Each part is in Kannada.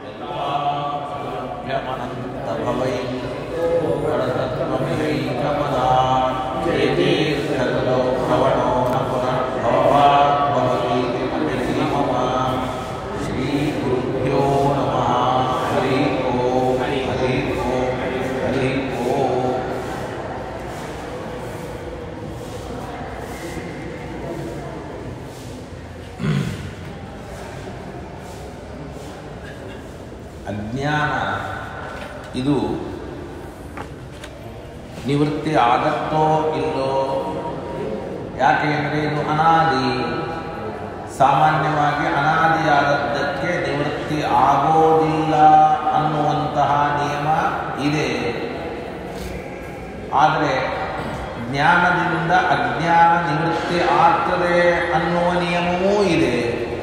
भवै परतत्त्वमिहैकपदा चेतीर्थगतो भवनो न पुनः भवात् भवतीति मतिः मम श्रीगुरुभ्यो नमः हरि ओम् हरि ओम् हरि ओम् ಅಜ್ಞಾನ ಇದು ನಿವೃತ್ತಿ ಆಗತ್ತೋ ಇಲ್ಲೋ ಯಾಕೆ ಅಂದರೆ ಇದು ಅನಾದಿ ಸಾಮಾನ್ಯವಾಗಿ ಅನಾದಿಯಾದದ್ದಕ್ಕೆ ನಿವೃತ್ತಿ ಆಗೋದಿಲ್ಲ ಅನ್ನುವಂತಹ ನಿಯಮ ಇದೆ ಆದರೆ ಜ್ಞಾನದಿಂದ ಅಜ್ಞಾನ ನಿವೃತ್ತಿ ಆಗ್ತದೆ ಅನ್ನುವ ನಿಯಮವೂ ಇದೆ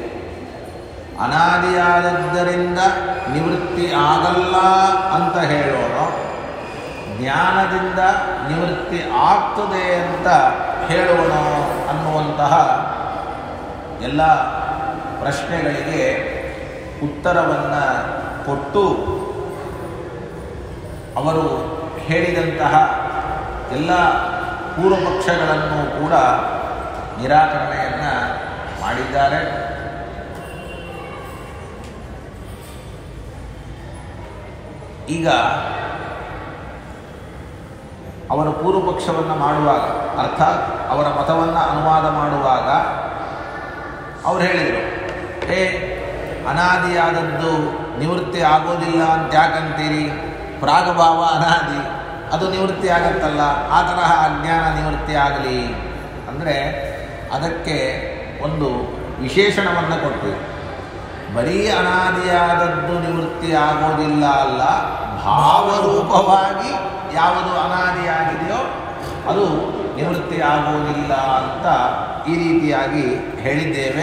ಅನಾದಿಯಾದದ್ದರಿಂದ ನಿವೃತ್ತಿ ಆಗಲ್ಲ ಅಂತ ಹೇಳೋಣ ಜ್ಞಾನದಿಂದ ನಿವೃತ್ತಿ ಆಗ್ತದೆ ಅಂತ ಹೇಳೋಣ ಅನ್ನುವಂತಹ ಎಲ್ಲ ಪ್ರಶ್ನೆಗಳಿಗೆ ಉತ್ತರವನ್ನು ಕೊಟ್ಟು ಅವರು ಹೇಳಿದಂತಹ ಎಲ್ಲ ಪೂರ್ವಪಕ್ಷಗಳನ್ನು ಕೂಡ ನಿರಾಕರಣೆಯನ್ನು ಮಾಡಿದ್ದಾರೆ ಈಗ ಅವರ ಪೂರ್ವಪಕ್ಷವನ್ನು ಮಾಡುವಾಗ ಅರ್ಥಾತ್ ಅವರ ಮತವನ್ನು ಅನುವಾದ ಮಾಡುವಾಗ ಅವ್ರು ಹೇಳಿದರು ಏ ಅನಾದಿಯಾದದ್ದು ನಿವೃತ್ತಿ ಆಗೋದಿಲ್ಲ ಅಂತ ಯಾಕಂತೀರಿ ಪ್ರಾಗಭಾವ ಅನಾದಿ ಅದು ನಿವೃತ್ತಿ ಆಗತ್ತಲ್ಲ ಆ ತರಹ ಅಜ್ಞಾನ ನಿವೃತ್ತಿ ಆಗಲಿ ಅಂದರೆ ಅದಕ್ಕೆ ಒಂದು ವಿಶೇಷಣವನ್ನು ಕೊಟ್ಟು ಬರೀ ಅನಾದಿಯಾದದ್ದು ನಿವೃತ್ತಿ ಆಗೋದಿಲ್ಲ ಅಲ್ಲ ಭಾವರೂಪವಾಗಿ ಯಾವುದು ಅನಾದಿಯಾಗಿದೆಯೋ ಅದು ನಿವೃತ್ತಿ ಆಗೋದಿಲ್ಲ ಅಂತ ಈ ರೀತಿಯಾಗಿ ಹೇಳಿದ್ದೇವೆ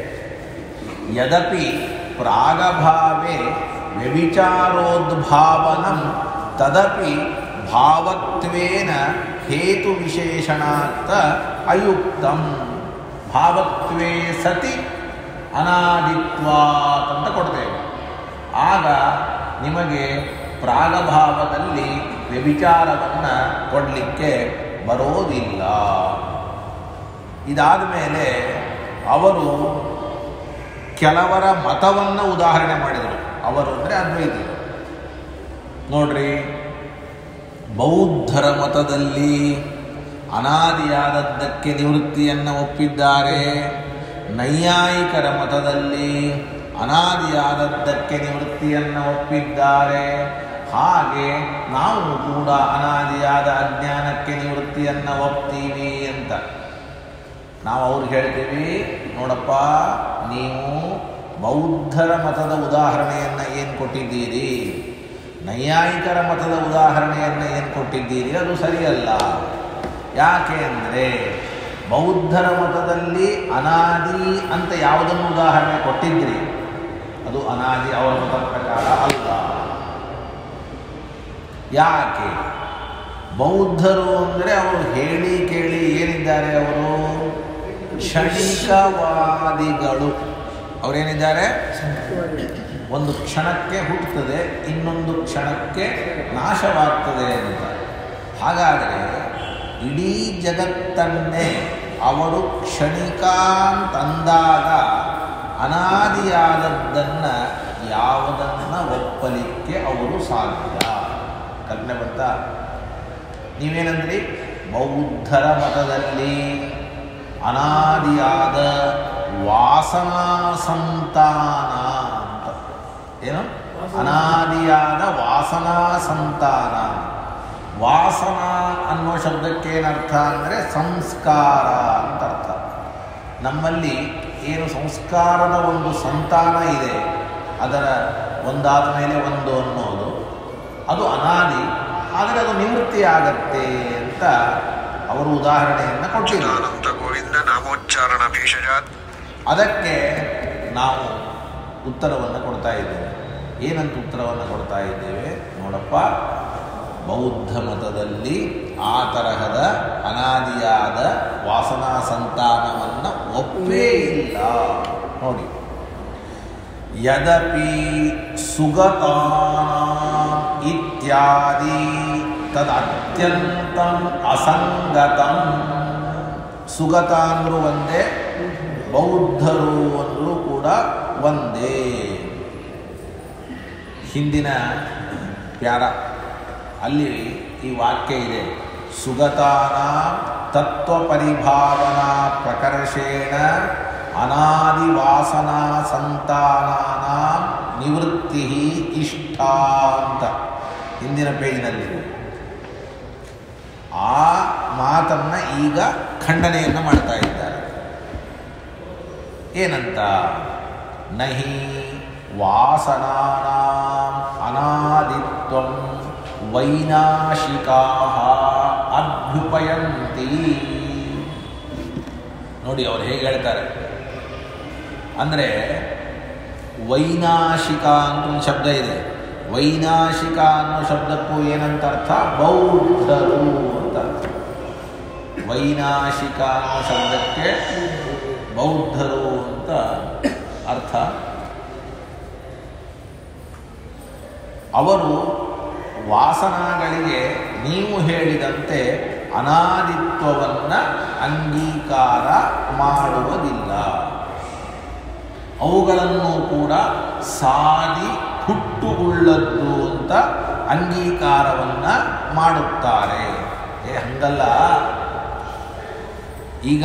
ಯದಪಿ ಪ್ರಾಗಭಾವೇ ವ್ಯಭಿಚಾರೋದ್ಭಾವನಂ ತದಪಿ ಭಾವತ್ವೇನ ಹೇತು ವಿಶೇಷಣಾರ್ಥ ಅಯುಕ್ತಂ ಭಾವತ್ವೇ ಸತಿ ಅನಾದಿತ್ವಾತ್ ಅಂತ ಕೊಡ್ತೇವೆ ಆಗ ನಿಮಗೆ ಪ್ರಾಗಭಾವದಲ್ಲಿ ವ್ಯಭಿಚಾರವನ್ನು ಕೊಡಲಿಕ್ಕೆ ಬರೋದಿಲ್ಲ ಇದಾದ ಮೇಲೆ ಅವರು ಕೆಲವರ ಮತವನ್ನು ಉದಾಹರಣೆ ಮಾಡಿದರು ಅವರು ಅಂದರೆ ಅದ್ವೈತಿಗಳು ನೋಡ್ರಿ ಬೌದ್ಧರ ಮತದಲ್ಲಿ ಅನಾದಿಯಾದದ್ದಕ್ಕೆ ನಿವೃತ್ತಿಯನ್ನು ಒಪ್ಪಿದ್ದಾರೆ ನೈಯಾಯಿಕರ ಮತದಲ್ಲಿ ಅನಾದಿಯಾದದ್ದಕ್ಕೆ ನಿವೃತ್ತಿಯನ್ನು ಒಪ್ಪಿದ್ದಾರೆ ಹಾಗೆ ನಾವು ಕೂಡ ಅನಾದಿಯಾದ ಅಜ್ಞಾನಕ್ಕೆ ನಿವೃತ್ತಿಯನ್ನು ಒಪ್ತೀವಿ ಅಂತ ನಾವು ಅವ್ರಿಗೆ ಹೇಳ್ತೀವಿ ನೋಡಪ್ಪ ನೀವು ಬೌದ್ಧರ ಮತದ ಉದಾಹರಣೆಯನ್ನು ಏನು ಕೊಟ್ಟಿದ್ದೀರಿ ನೈಯಾಯಿಕರ ಮತದ ಉದಾಹರಣೆಯನ್ನು ಏನು ಕೊಟ್ಟಿದ್ದೀರಿ ಅದು ಸರಿಯಲ್ಲ ಯಾಕೆ ಅಂದರೆ ಬೌದ್ಧರ ಮತದಲ್ಲಿ ಅನಾದಿ ಅಂತ ಯಾವುದನ್ನು ಉದಾಹರಣೆ ಕೊಟ್ಟಿದ್ರಿ ಅದು ಅನಾದಿ ಅವರ ಮತದ ಪ್ರಕಾರ ಅಲ್ಲ ಯಾಕೆ ಬೌದ್ಧರು ಅಂದರೆ ಅವರು ಹೇಳಿ ಕೇಳಿ ಏನಿದ್ದಾರೆ ಅವರು ಕ್ಷಣಿಕವಾದಿಗಳು ಅವರೇನಿದ್ದಾರೆ ಒಂದು ಕ್ಷಣಕ್ಕೆ ಹುಟ್ಟುತ್ತದೆ ಇನ್ನೊಂದು ಕ್ಷಣಕ್ಕೆ ನಾಶವಾಗ್ತದೆ ಅಂತ ಹಾಗಾದರೆ ಇಡೀ ಜಗತ್ತನ್ನೇ ಅವರು ಕ್ಷಣಿಕ ಅಂತಂದಾಗ ಅನಾದಿಯಾದದ್ದನ್ನು ಯಾವುದನ್ನು ಒಪ್ಪಲಿಕ್ಕೆ ಅವರು ಸಾಧ್ಯ ಕಲ್ಪನೆ ಬಂತ ನೀವೇನಂದ್ರಿ ಬೌದ್ಧರ ಮತದಲ್ಲಿ ಅನಾದಿಯಾದ ವಾಸನಾ ಸಂತಾನ ಅಂತ ಏನು ಅನಾದಿಯಾದ ವಾಸನಾ ಸಂತಾನ ವಾಸನ ಅನ್ನೋ ಶಬ್ದಕ್ಕೆ ಏನರ್ಥ ಅಂದರೆ ಸಂಸ್ಕಾರ ಅಂತ ಅರ್ಥ ನಮ್ಮಲ್ಲಿ ಏನು ಸಂಸ್ಕಾರದ ಒಂದು ಸಂತಾನ ಇದೆ ಅದರ ಒಂದಾದ ಮೇಲೆ ಒಂದು ಅನ್ನೋದು ಅದು ಅನಾದಿ ಆದರೆ ಅದು ನಿವೃತ್ತಿ ಆಗತ್ತೆ ಅಂತ ಅವರು ಉದಾಹರಣೆಯನ್ನು ಕೊಟ್ಟಿದ್ದಾರೆ ಅನಂತ ಗೋವಿಂದ ನಾಮೋಚ್ಚಾರಣ ಭೇಷಜಾತ್ ಅದಕ್ಕೆ ನಾವು ಉತ್ತರವನ್ನು ಕೊಡ್ತಾ ಇದ್ದೇವೆ ಏನಂತ ಉತ್ತರವನ್ನು ಕೊಡ್ತಾ ಇದ್ದೇವೆ ನೋಡಪ್ಪ ಬೌದ್ಧ ಮತದಲ್ಲಿ ಆ ತರಹದ ಅನಾದಿಯಾದ ವಾಸನಾ ಸಂತಾನವನ್ನು ಒಪ್ಪೇ ಇಲ್ಲ ನೋಡಿ ಯದಪಿ ಸುಗತಾ ಇತ್ಯಾದಿ ತದತ್ಯಂತಂ ಅಸಂಗತಂ ಸುಗತ ಅಂದರೂ ಒಂದೇ ಬೌದ್ಧರು ಅಂದರೂ ಕೂಡ ಒಂದೇ ಹಿಂದಿನ ಪ್ಯಾರ ಅಲ್ಲಿ ಈ ವಾಕ್ಯ ಇದೆ ಸುಗತಾನ ತತ್ವಪರಿಭಾವನಾ ಪ್ರಕರ್ಷೇಣ ಅನಾದಿವಾಸನಾ ಸಂತಾನಾನ ನಿವೃತ್ತಿ ಇಷ್ಟ ಅಂತ ಹಿಂದಿನ ಪೇಜಿನಲ್ಲಿ ಆ ಮಾತನ್ನ ಈಗ ಖಂಡನೆಯನ್ನು ಮಾಡ್ತಾ ಇದ್ದಾರೆ ಏನಂತ ನಹಿ ವಾಸನಾನಾಂ ಅನಾದಿತ್ವಂ ವೈನಾಶಿಕಾ ಅಭ್ಯುಪಯಂತಿ ನೋಡಿ ಅವ್ರು ಹೇಗೆ ಹೇಳ್ತಾರೆ ಅಂದರೆ ವೈನಾಶಿಕ ಅಂತ ಒಂದು ಶಬ್ದ ಇದೆ ವೈನಾಶಿಕ ಅನ್ನೋ ಶಬ್ದಕ್ಕೂ ಏನಂತ ಅರ್ಥ ಬೌದ್ಧರು ಅಂತ ಅರ್ಥ. ವೈನಾಶಿಕ ಅನ್ನೋ ಶಬ್ದಕ್ಕೆ ಬೌದ್ಧರು ಅಂತ ಅರ್ಥ ಅವರು ವಾಸನಾಗಳಿಗೆ ನೀವು ಹೇಳಿದಂತೆ ಅನಾದಿತ್ವವನ್ನು ಅಂಗೀಕಾರ ಮಾಡುವುದಿಲ್ಲ ಅವುಗಳನ್ನು ಕೂಡ ಸಾದಿ ಹುಟ್ಟುವುಳ್ಳದ್ದು ಅಂತ ಅಂಗೀಕಾರವನ್ನು ಮಾಡುತ್ತಾರೆ ಏ ಹಂಗಲ್ಲ ಈಗ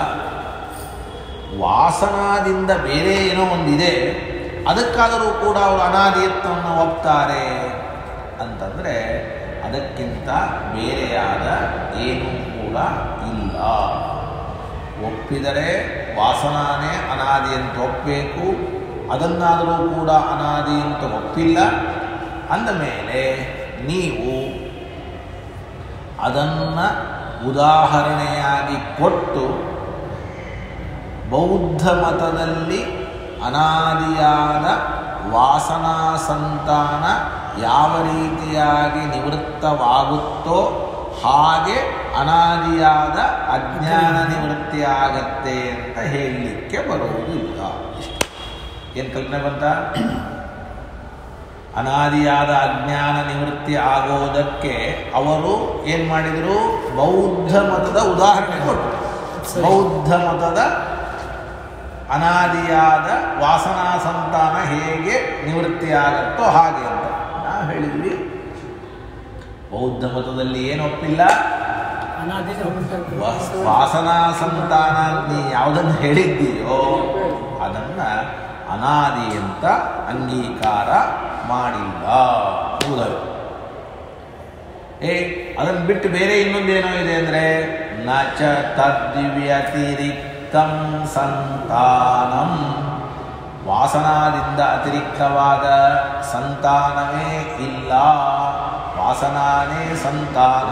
ವಾಸನಾದಿಂದ ಬೇರೆ ಏನೋ ಒಂದಿದೆ ಅದಕ್ಕಾದರೂ ಕೂಡ ಅವರು ಅನಾದಿತ್ವವನ್ನು ಒಪ್ತಾರೆ ಅಂತಂದರೆ ಅದಕ್ಕಿಂತ ಬೇರೆಯಾದ ಏನೂ ಕೂಡ ಇಲ್ಲ ಒಪ್ಪಿದರೆ ವಾಸನಾನೇ ಅನಾದಿ ಅಂತ ಒಪ್ಪಬೇಕು ಅದನ್ನಾದರೂ ಕೂಡ ಅನಾದಿ ಅಂತ ಒಪ್ಪಿಲ್ಲ ಅಂದ ಮೇಲೆ ನೀವು ಅದನ್ನು ಉದಾಹರಣೆಯಾಗಿ ಕೊಟ್ಟು ಬೌದ್ಧ ಮತದಲ್ಲಿ ಅನಾದಿಯಾದ ವಾಸನಾ ಸಂತಾನ ಯಾವ ರೀತಿಯಾಗಿ ನಿವೃತ್ತವಾಗುತ್ತೋ ಹಾಗೆ ಅನಾದಿಯಾದ ಅಜ್ಞಾನ ನಿವೃತ್ತಿ ಆಗತ್ತೆ ಅಂತ ಹೇಳಲಿಕ್ಕೆ ಬರುವುದಿಲ್ಲ ಇಷ್ಟು ಏನು ಕಲ್ಪನೆ ಬಂತ ಅನಾದಿಯಾದ ಅಜ್ಞಾನ ನಿವೃತ್ತಿ ಆಗೋದಕ್ಕೆ ಅವರು ಏನು ಮಾಡಿದರು ಬೌದ್ಧ ಮತದ ಉದಾಹರಣೆ ಕೊಟ್ಟರು ಬೌದ್ಧ ಮತದ ಅನಾದಿಯಾದ ವಾಸನಾ ಸಂತಾನ ಹೇಗೆ ನಿವೃತ್ತಿ ಆಗತ್ತೋ ಹಾಗೆ ಅಂತ ನಾವು ಹೇಳಿದ್ವಿ ಬೌದ್ಧ ಮತದಲ್ಲಿ ಏನು ಒಪ್ಪಿಲ್ಲ ವಾ- ವಾಸನಾ ಸಂತಾನ ನೀ ಯಾವುದನ್ನು ಹೇಳಿದ್ದೀಯೋ ಅದನ್ನ ಅನಾದಿ ಅಂತ ಅಂಗೀಕಾರ ಮಾಡಿಲ್ಲ ಹೌದಲ್ಲ ಏ ಅದನ್ನು ಬಿಟ್ಟು ಬೇರೆ ಇನ್ನೊಂದೇನೋ ಇದೆ ಅಂದರೆ ನ ಚ ತದ್ವ್ಯತಿರಿಕ್ತಂ ಸಂತಾನಂ ವಾಸನಾದಿಂದ ಅತಿರಿಕ್ತವಾದ ಸಂತಾನವೇ ಇಲ್ಲ ವಾಸನಾನೇ ಸಂತಾನ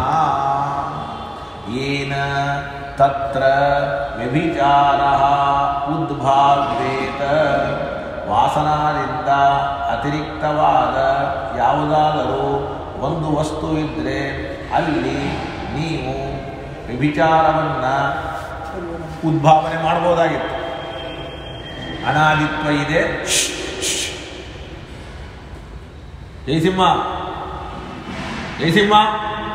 ಏನ ತತ್ರ ವ್ಯಭಿಚಾರ ಉದ್ಭಾವೇತ ವಾಸನಾದಿಂದ ಅತಿರಿಕ್ತವಾದ ಯಾವುದಾದರೂ ಒಂದು ವಸ್ತು ಇದ್ದರೆ ಅಲ್ಲಿ ನೀವು ವ್ಯಭಿಚಾರವನ್ನು ಉದ್ಭಾವನೆ ಮಾಡ್ಬೋದಾಗಿತ್ತು ಅನಾದಿತ್ವ ಇದೆ ಜಯಸಿಂಹ ಜಯಸಿಂಹ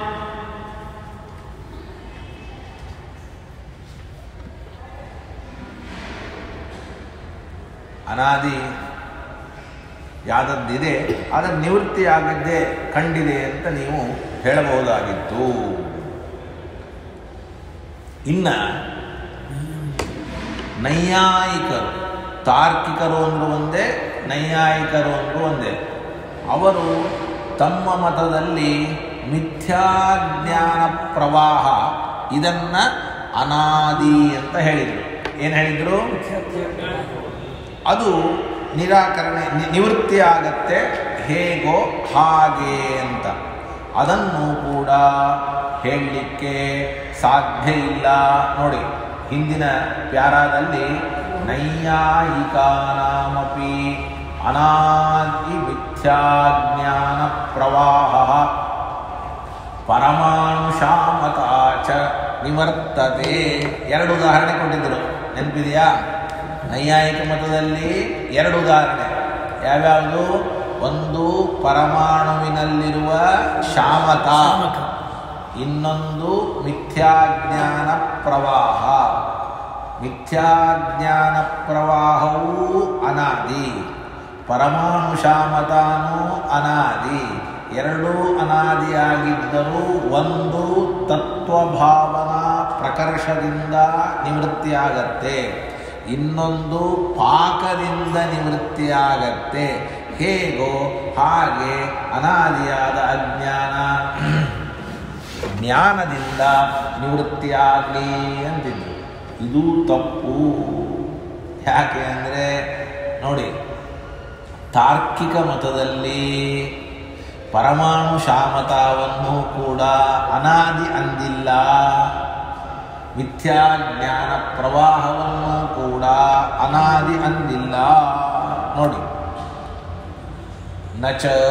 ಅನಾದಿ ಯಾದದ್ದಿದೆ ಅದರ ನಿವೃತ್ತಿ ಆಗದ್ದೇ ಕಂಡಿದೆ ಅಂತ ನೀವು ಹೇಳಬಹುದಾಗಿತ್ತು ಇನ್ನ ನೈಯಾಯಿಕರು ತಾರ್ಕಿಕರು ಅಂದ್ರು ಒಂದೇ ನೈಯಾಯಿಕರು ಅಂದ್ರು ಒಂದೇ ಅವರು ತಮ್ಮ ಮತದಲ್ಲಿ ಮಿಥ್ಯಾಜ್ಞಾನ ಪ್ರವಾಹ ಇದನ್ನ ಅನಾದಿ ಅಂತ ಹೇಳಿದರು ಏನು ಹೇಳಿದರು ಅದು ನಿರಾಕರಣೆ ನಿ- ನಿವೃತ್ತಿ ಆಗತ್ತೆ ಹೇಗೋ ಹಾಗೆ ಅಂತ ಅದನ್ನು ಕೂಡ ಹೇಳಲಿಕ್ಕೆ ಸಾಧ್ಯ ಇಲ್ಲ ನೋಡಿ ಹಿಂದಿನ ಪ್ಯಾರಾದಲ್ಲಿ ನೈಯಾಯಿಕಾನಾಮಪಿ ಅನಾದಿ ಮಿಥ್ಯಾಜ್ಞಾನ ಪ್ರವಾಹ ಪರಮಾಣುಷಾಮತಾಚ ನಿವರ್ತತೆ ಎರಡು ಉದಾಹರಣೆ ಕೊಟ್ಟಿದ್ದರು ನೆನಪಿದೆಯಾ ನೈಯಾಯಿಕ ಮತದಲ್ಲಿ ಎರಡು ಉದಾಹರಣೆ ಯಾವ್ಯಾವುದು ಒಂದು ಪರಮಾಣುವಿನಲ್ಲಿರುವ ಶಾಮತ ಶಾಮಕ. ಇನ್ನೊಂದು ಮಿಥ್ಯಾಜ್ಞಾನ ಪ್ರವಾಹ ಮಿಥ್ಯಾಜ್ಞಾನ ಪ್ರವಾಹವೂ ಅನಾದಿ ಪರಮಾಣು ಶಾಮತಾನೂ ಅನಾದಿ ಎರಡೂ ಅನಾದಿಯಾಗಿದ್ದರೂ ಒಂದು ತತ್ವಭಾವನಾ ಪ್ರಕರ್ಷದಿಂದ ನಿವೃತ್ತಿಯಾಗತ್ತೆ ಇನ್ನೊಂದು ಪಾಕದಿಂದ ನಿವೃತ್ತಿಯಾಗತ್ತೆ ಹೇಗೋ ಹಾಗೆ ಅನಾದಿಯಾದ ಅಜ್ಞಾನ ಜ್ಞಾನದಿಂದ ನಿವೃತ್ತಿಯಾಗಲಿ ಅಂತಿದ್ರು ಇದು ತಪ್ಪು ಯಾಕೆ ಅಂದರೆ ನೋಡಿ ತಾರ್ಕಿಕ ಮತದಲ್ಲಿ ಪರಮಾಣು ಶಾಮತಾವನ್ನು ಕೂಡ ಅನಾದಿ ಅಂದಿಲ್ಲ ಮಿಥ್ಯಾಜ್ಞಾನ ಪ್ರವಾಹವನ್ನು ಕೂಡ ಅನಾದಿ ಅಂದಿಲ್ಲ ನೋಡಿ ನ ಚ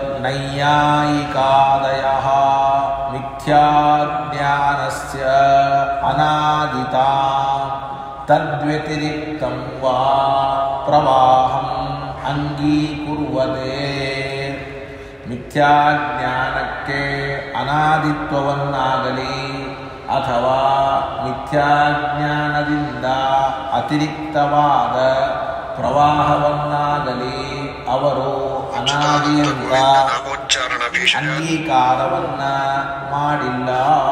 ನೈಯಾಯಿಕಾದಯಃ ಮಿಥ್ಯಾಜ್ಞಾನಸ್ಯ ಅನಾದಿತಾ ತದ್ವ್ಯತಿರಿಕ್ತಂ ವಾ ಪ್ರವಾಹಂ ಅಂಗೀಕುರ್ವತೆ ಮಿಥ್ಯಾಜ್ಞಾನಕ್ಕೆ ಅನಾದಿತ್ವವನ್ನಾಗಲಿ ಅಥವಾ ಮಿಥ್ಯಾಜ್ಞಾನದಿಂದ ಅತಿರಿಕ್ತವಾದ ಪ್ರವಾಹವನ್ನಾಗಲಿ ಅವರು ಅನಾದಿ ಅಂತ ಗೋವಿಂದ ನಾಮೋಚ್ಚಾರಣ ಭೇಷಜಾತ್ ಅಂಗೀಕಾರವನ್ನ ಮಾಡಿಲ್ಲ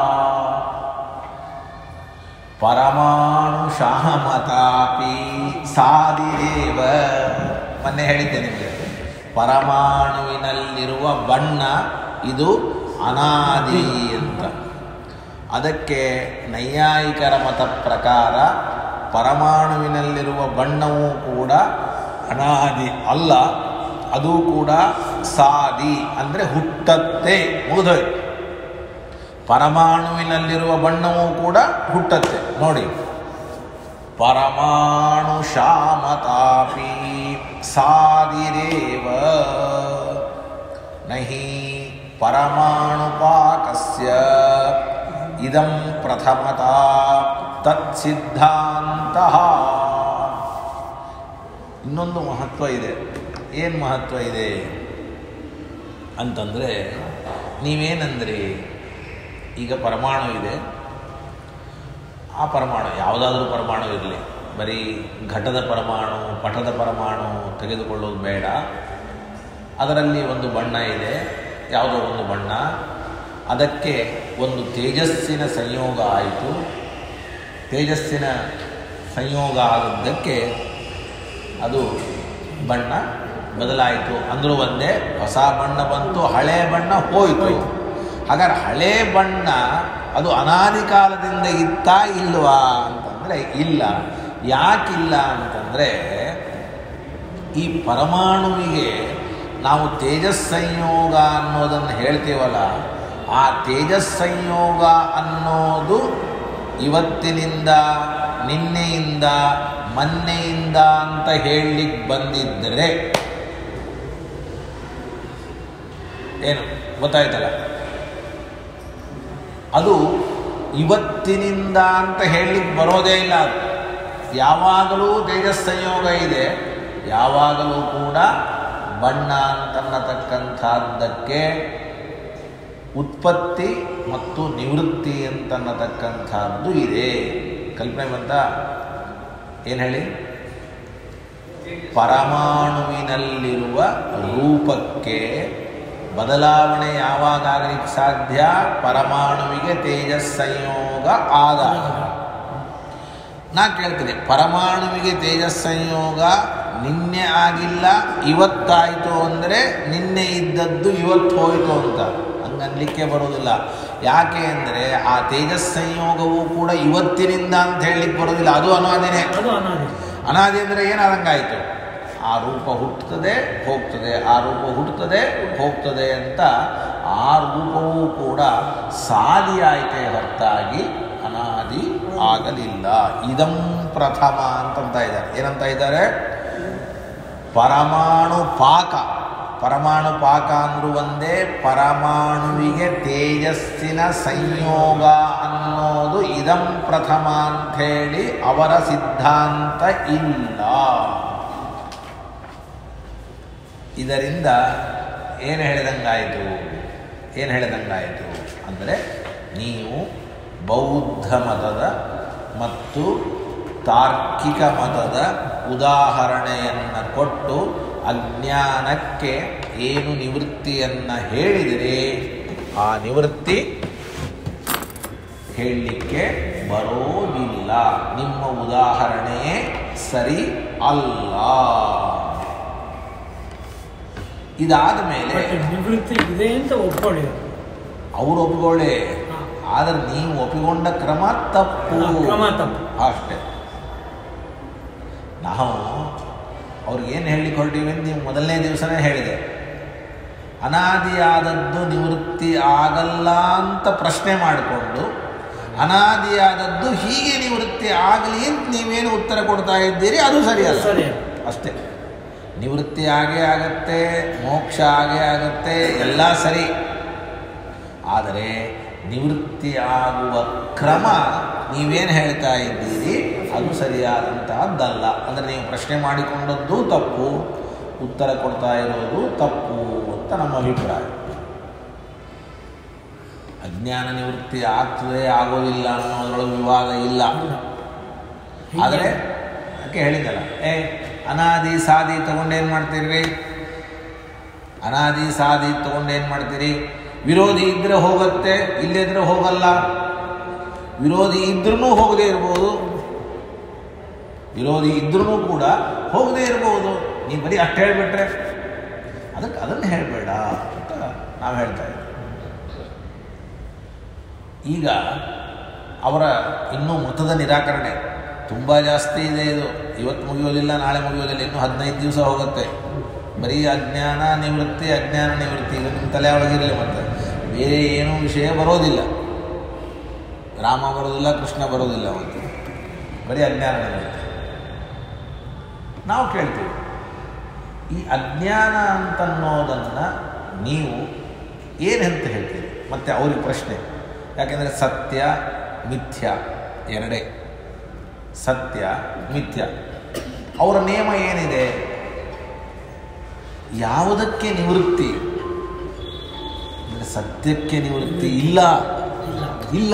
ಪರಮಾಣು ಶಾಮತಾಪಿ ಸಾದಿದೇವ ಮೊನ್ನೆ ಹೇಳಿದ್ದೆ ನಿಮಗೆ ಪರಮಾಣುವಿನಲ್ಲಿರುವ ಬಣ್ಣ ಇದು ಅನಾದಿ ಅಂತ ಅದಕ್ಕೆ ನೈಯಾಯಿಕರ ಮತ ಪ್ರಕಾರ ಪರಮಾಣುವಿನಲ್ಲಿರುವ ಬಣ್ಣವೂ ಕೂಡ ಅನಾದಿ ಅಲ್ಲ ಅದು ಕೂಡ ಸಾದಿ ಅಂದರೆ ಹುಟ್ಟತ್ತೆ ಮುಗಿದೋಯ್ತು ಪರಮಾಣುವಿನಲ್ಲಿರುವ ಬಣ್ಣವೂ ಕೂಡ ಹುಟ್ಟತ್ತೆ ನೋಡಿ ಪರಮಾಣು ಶಾಮತಾಪಿ ಸಾದಿರೇವ ನಹಿ ಪರಮಾಣುಪಾಕಸ್ಯ ಇದಂ ಪ್ರಥಮತಾ ತತ್ಸಿದ್ಧಾಂತಃ ಇನ್ನೊಂದು ಮಹತ್ವ ಇದೆ ಏನು ಮಹತ್ವ ಇದೆ ಅಂತಂದರೆ ನೀವೇನಂದ್ರಿ ಈಗ ಪರಮಾಣು ಇದೆ ಆ ಪರಮಾಣು ಯಾವುದಾದ್ರೂ ಪರಮಾಣು ಇರಲಿ ಬರೀ ಘಟದ ಪರಮಾಣು ಪಟದ ಪರಮಾಣು ತೆಗೆದುಕೊಳ್ಳೋದು ಬೇಡ ಅದರಲ್ಲಿ ಒಂದು ಬಣ್ಣ ಇದೆ ಯಾವುದೋ ಒಂದು ಬಣ್ಣ ಅದಕ್ಕೆ ಒಂದು ತೇಜಸ್ಸಿನ ಸಂಯೋಗ ಆಯಿತು ತೇಜಸ್ಸಿನ ಸಂಯೋಗ ಆದದ್ದಕ್ಕೆ ಅದು ಬಣ್ಣ ಬದಲಾಯಿತು ಅಂದರೂ ಒಂದೇ ಹೊಸ ಬಣ್ಣ ಬಂತು ಹಳೆ ಬಣ್ಣ ಹೋಯಿತು ಹಾಗಾದ್ರೆ ಹಳೆ ಬಣ್ಣ ಅದು ಅನಾದಿ ಕಾಲದಿಂದ ಇತ್ತಾ ಇಲ್ವಾ ಅಂತಂದರೆ ಇಲ್ಲ ಯಾಕಿಲ್ಲ ಅಂತಂದರೆ ಈ ಪರಮಾಣುವಿಗೆ ನಾವು ತೇಜಸ್ ಸಂಯೋಗ ಅನ್ನೋದನ್ನು ಹೇಳ್ತೀವಲ್ಲ ಆ ತೇಜಸ್ ಸಂಯೋಗ ಅನ್ನೋದು ಇವತ್ತಿನಿಂದ ನಿನ್ನೆಯಿಂದ ಮೊನ್ನೆಯಿಂದ ಅಂತ ಹೇಳಲಿಕ್ಕೆ ಬಂದಿದ್ದರೆ ಏನು ಗೊತ್ತಾಯ್ತಲ್ಲ ಅದು ಇವತ್ತಿನಿಂದ ಅಂತ ಹೇಳಲಿಕ್ಕೆ ಬರೋದೇ ಇಲ್ಲ ಅದು ಯಾವಾಗಲೂ ತೇಜಸ್ ಸಂಯೋಗ ಇದೆ ಯಾವಾಗಲೂ ಕೂಡ ಬಣ್ಣ ಅಂತನ್ನತಕ್ಕಂಥದ್ದಕ್ಕೆ ಉತ್ಪತ್ತಿ ಮತ್ತು ನಿವೃತ್ತಿ ಅಂತನ್ನತಕ್ಕಂಥದ್ದು ಇದೆ ಕಲ್ಪನೆ ಬಂತ ಏನು ಹೇಳಿ ಪರಮಾಣುವಿನಲ್ಲಿರುವ ರೂಪಕ್ಕೆ ಬದಲಾವಣೆ ಯಾವಾಗ ಆಗಲಿಕ್ಕೆ ಸಾಧ್ಯ ಪರಮಾಣುವಿಗೆ ತೇಜಸ್ ಸಂಯೋಗ ಆದಾಗ ನಾ ಕೇಳ್ತೀನಿ ಪರಮಾಣುವಿಗೆ ತೇಜಸ್ ಸಂಯೋಗ ನಿನ್ನೆ ಆಗಿಲ್ಲ ಇವತ್ತಾಯಿತು ಅಂದರೆ ನಿನ್ನೆ ಇದ್ದದ್ದು ಇವತ್ತು ಹೋಯಿತು ಅಂತ ಹಂಗನ್ಲಿಕ್ಕೆ ಬರೋದಿಲ್ಲ ಯಾಕೆ ಅಂದರೆ ಆ ತೇಜಸ್ ಸಂಯೋಗವು ಕೂಡ ಇವತ್ತಿನಿಂದ ಅಂತ ಹೇಳಲಿಕ್ಕೆ ಬರೋದಿಲ್ಲ ಅದು ಅನಾದಿನೇ ಅದು ಅನಾದಿ ಅನಾದಿ ಅಂದರೆ ಏನಾದಂಗಾಯಿತು ಆ ರೂಪ ಹುಟ್ಟುತ್ತದೆ ಹೋಗ್ತದೆ ಆ ರೂಪ ಹುಟ್ಟುತ್ತದೆ ಹೋಗ್ತದೆ ಅಂತ ಆ ರೂಪವೂ ಕೂಡ ಸಾದಿಯಾಯಿತೆ ಹೊರತಾಗಿ ಅನಾದಿ ಆಗಲಿಲ್ಲ ಇದಂ ಪ್ರಥಮ ಅಂತಂತ ಇದ್ದಾರೆ ಏನಂತ ಇದ್ದಾರೆ ಪರಮಾಣು ಪಾಕ ಪರಮಾಣು ಪಾಕ ಅಂದ್ರೂ ಒಂದೇ ಪರಮಾಣುವಿಗೆ ತೇಜಸ್ಸಿನ ಸಂಯೋಗ ಅನ್ನೋದು ಇದಂ ಪ್ರಥಮ ಅಂಥೇಳಿ ಅವರ ಸಿದ್ಧಾಂತ ಇಲ್ಲ ಇದರಿಂದ ಏನು ಹೇಳಿದಂಗಾಯಿತು ಏನು ಹೇಳಿದಂಗಾಯಿತು ಅಂದರೆ ನೀವು ಬೌದ್ಧ ಮತದ ಮತ್ತು ತಾರ್ಕಿಕ ಮತದ ಉದಾಹರಣೆಯನ್ನು ಕೊಟ್ಟು ಅಜ್ಞಾನಕ್ಕೆ ಏನು ನಿವೃತ್ತಿಯನ್ನು ಹೇಳಿದಿರಿ ಆ ನಿವೃತ್ತಿ ಹೇಳಲಿಕ್ಕೆ ಬರೋದಿಲ್ಲ ನಿಮ್ಮ ಉದಾಹರಣೆಯೇ ಸರಿ ಅಲ್ಲ ಇದಾದ ಮೇಲೆ ಬಟ್ ನಿವೃತ್ತಿ ಇದೆ ಅಂತ ಒಪ್ಕೊಳ್ಳಿ ಅವರು ಒಪ್ಪಿಕೊಳ್ಳಿ ಹಾ. ಆದರೆ ನೀವು ಒಪ್ಪಿಕೊಂಡ ಕ್ರಮ ತಪ್ಪು ಹಾ, ಕ್ರಮ ತಪ್ಪು. ಅಷ್ಟೇ ನಾವು ಅವ್ರಿಗೆ ಏನು ಹೇಳಲಿಕ್ಕೆ ಹೊರಟೀವಿ ಅಂತ ನೀವು ಮೊದಲನೇ ದಿವಸನೇ ಹೇಳಿದೆ ಅನಾದಿಯಾದದ್ದು ನಿವೃತ್ತಿ ಆಗಲ್ಲ ಅಂತ ಪ್ರಶ್ನೆ ಮಾಡಿಕೊಂಡು ಅನಾದಿಯಾದದ್ದು ಹೀಗೆ ನಿವೃತ್ತಿ ಆಗಲಿ ಅಂತ ನೀವೇನು ಉತ್ತರ ಕೊಡ್ತಾ ಇದ್ದೀರಿ ಅದು ಸರಿಯಲ್ಲ ಸರಿ ಅಷ್ಟೇ ನಿವೃತ್ತಿ ಆಗೇ ಆಗತ್ತೆ ಮೋಕ್ಷ ಆಗೇ ಆಗತ್ತೆ ಎಲ್ಲ ಸರಿ ಆದರೆ ನಿವೃತ್ತಿ ಆಗುವ ಕ್ರಮ ನೀವೇನು ಹೇಳ್ತಾ ಇದ್ದೀರಿ ಅದು ಸರಿಯಾದಂತಹದ್ದಲ್ಲ ಅಂದರೆ ನೀವು ಪ್ರಶ್ನೆ ಮಾಡಿಕೊಂಡದ್ದು ತಪ್ಪು ಉತ್ತರ ಕೊಡ್ತಾ ಇರೋದು ತಪ್ಪು ಅಂತ ನಮ್ಮ ಅಭಿಪ್ರಾಯ ಅಜ್ಞಾನ ನಿವೃತ್ತಿ ಆಗ್ತದೆ ಆಗೋದಿಲ್ಲ ಅನ್ನೋದ್ರೊಳಗೆ ವಿವಾದ ಇಲ್ಲ ಆದರೆ ಅದಕ್ಕೆ ಹೇಳಿದ್ದಲ್ಲ ಏ ಅನಾದಿ ಸಾದಿ ತಗೊಂಡೇನು ಮಾಡ್ತೀರಿ ಅನಾದಿ ಸಾದಿ ತಗೊಂಡೇನು ಮಾಡ್ತೀರಿ ವಿರೋಧಿ ಇದ್ರೆ ಹೋಗುತ್ತೆ ಇಲ್ಲದಿದ್ರೆ ಹೋಗಲ್ಲ ವಿರೋಧಿ ಇದ್ರೂ ಹೋಗದೇ ಇರ್ಬೋದು ವಿರೋಧಿ ಇದ್ರೂ ಕೂಡ ಹೋಗದೇ ಇರ್ಬೋದು ನೀವು ಬರೀ ಅಷ್ಟು ಹೇಳಿಬಿಟ್ರೆ ಅದಕ್ಕೆ ಅದನ್ನು ಹೇಳಬೇಡ ಅಂತ ನಾವು ಹೇಳ್ತಾ ಇದ್ದೀವಿ ಈಗ ಅವರ ಇನ್ನೂ ಮತದ ನಿರಾಕರಣೆ ತುಂಬ ಜಾಸ್ತಿ ಇದೆ ಇದು ಇವತ್ತು ಮುಗಿಯೋದಿಲ್ಲ ನಾಳೆ ಮುಗಿಯೋದಿಲ್ಲ ಇನ್ನೂ ಹದಿನೈದು ದಿವಸ ಹೋಗುತ್ತೆ ಬರೀ ಅಜ್ಞಾನ ನಿವೃತ್ತಿ ಅಜ್ಞಾನ ನಿವೃತ್ತಿ ಇದು ನಿಮ್ಮ ತಲೆ ಒಳಗಿರಲಿ ಮತ್ತೆ ಬೇರೆ ಏನೂ ವಿಷಯ ಬರೋದಿಲ್ಲ ರಾಮ ಬರೋದಿಲ್ಲ ಕೃಷ್ಣ ಬರೋದಿಲ್ಲ ಅವತ್ತು ಬರೀ ಅಜ್ಞಾನ ನಿವೃತ್ತಿ ನಾವು ಕೇಳ್ತೀವಿ ಈ ಅಜ್ಞಾನ ಅಂತನ್ನೋದನ್ನು ನೀವು ಏನಂತ ಹೇಳ್ತೀರಿ ಮತ್ತು ಅವ್ರಿಗೆ ಪ್ರಶ್ನೆ ಯಾಕೆಂದರೆ ಸತ್ಯ ಮಿಥ್ಯ ಎರಡೇ ಸತ್ಯ ಮಿಥ್ಯ ಅವರ ನಿಯಮ ಏನಿದೆ ಯಾವುದಕ್ಕೆ ನಿವೃತ್ತಿ ಅಂದರೆ ಸತ್ಯಕ್ಕೆ ನಿವೃತ್ತಿ ಇಲ್ಲ ಇಲ್ಲ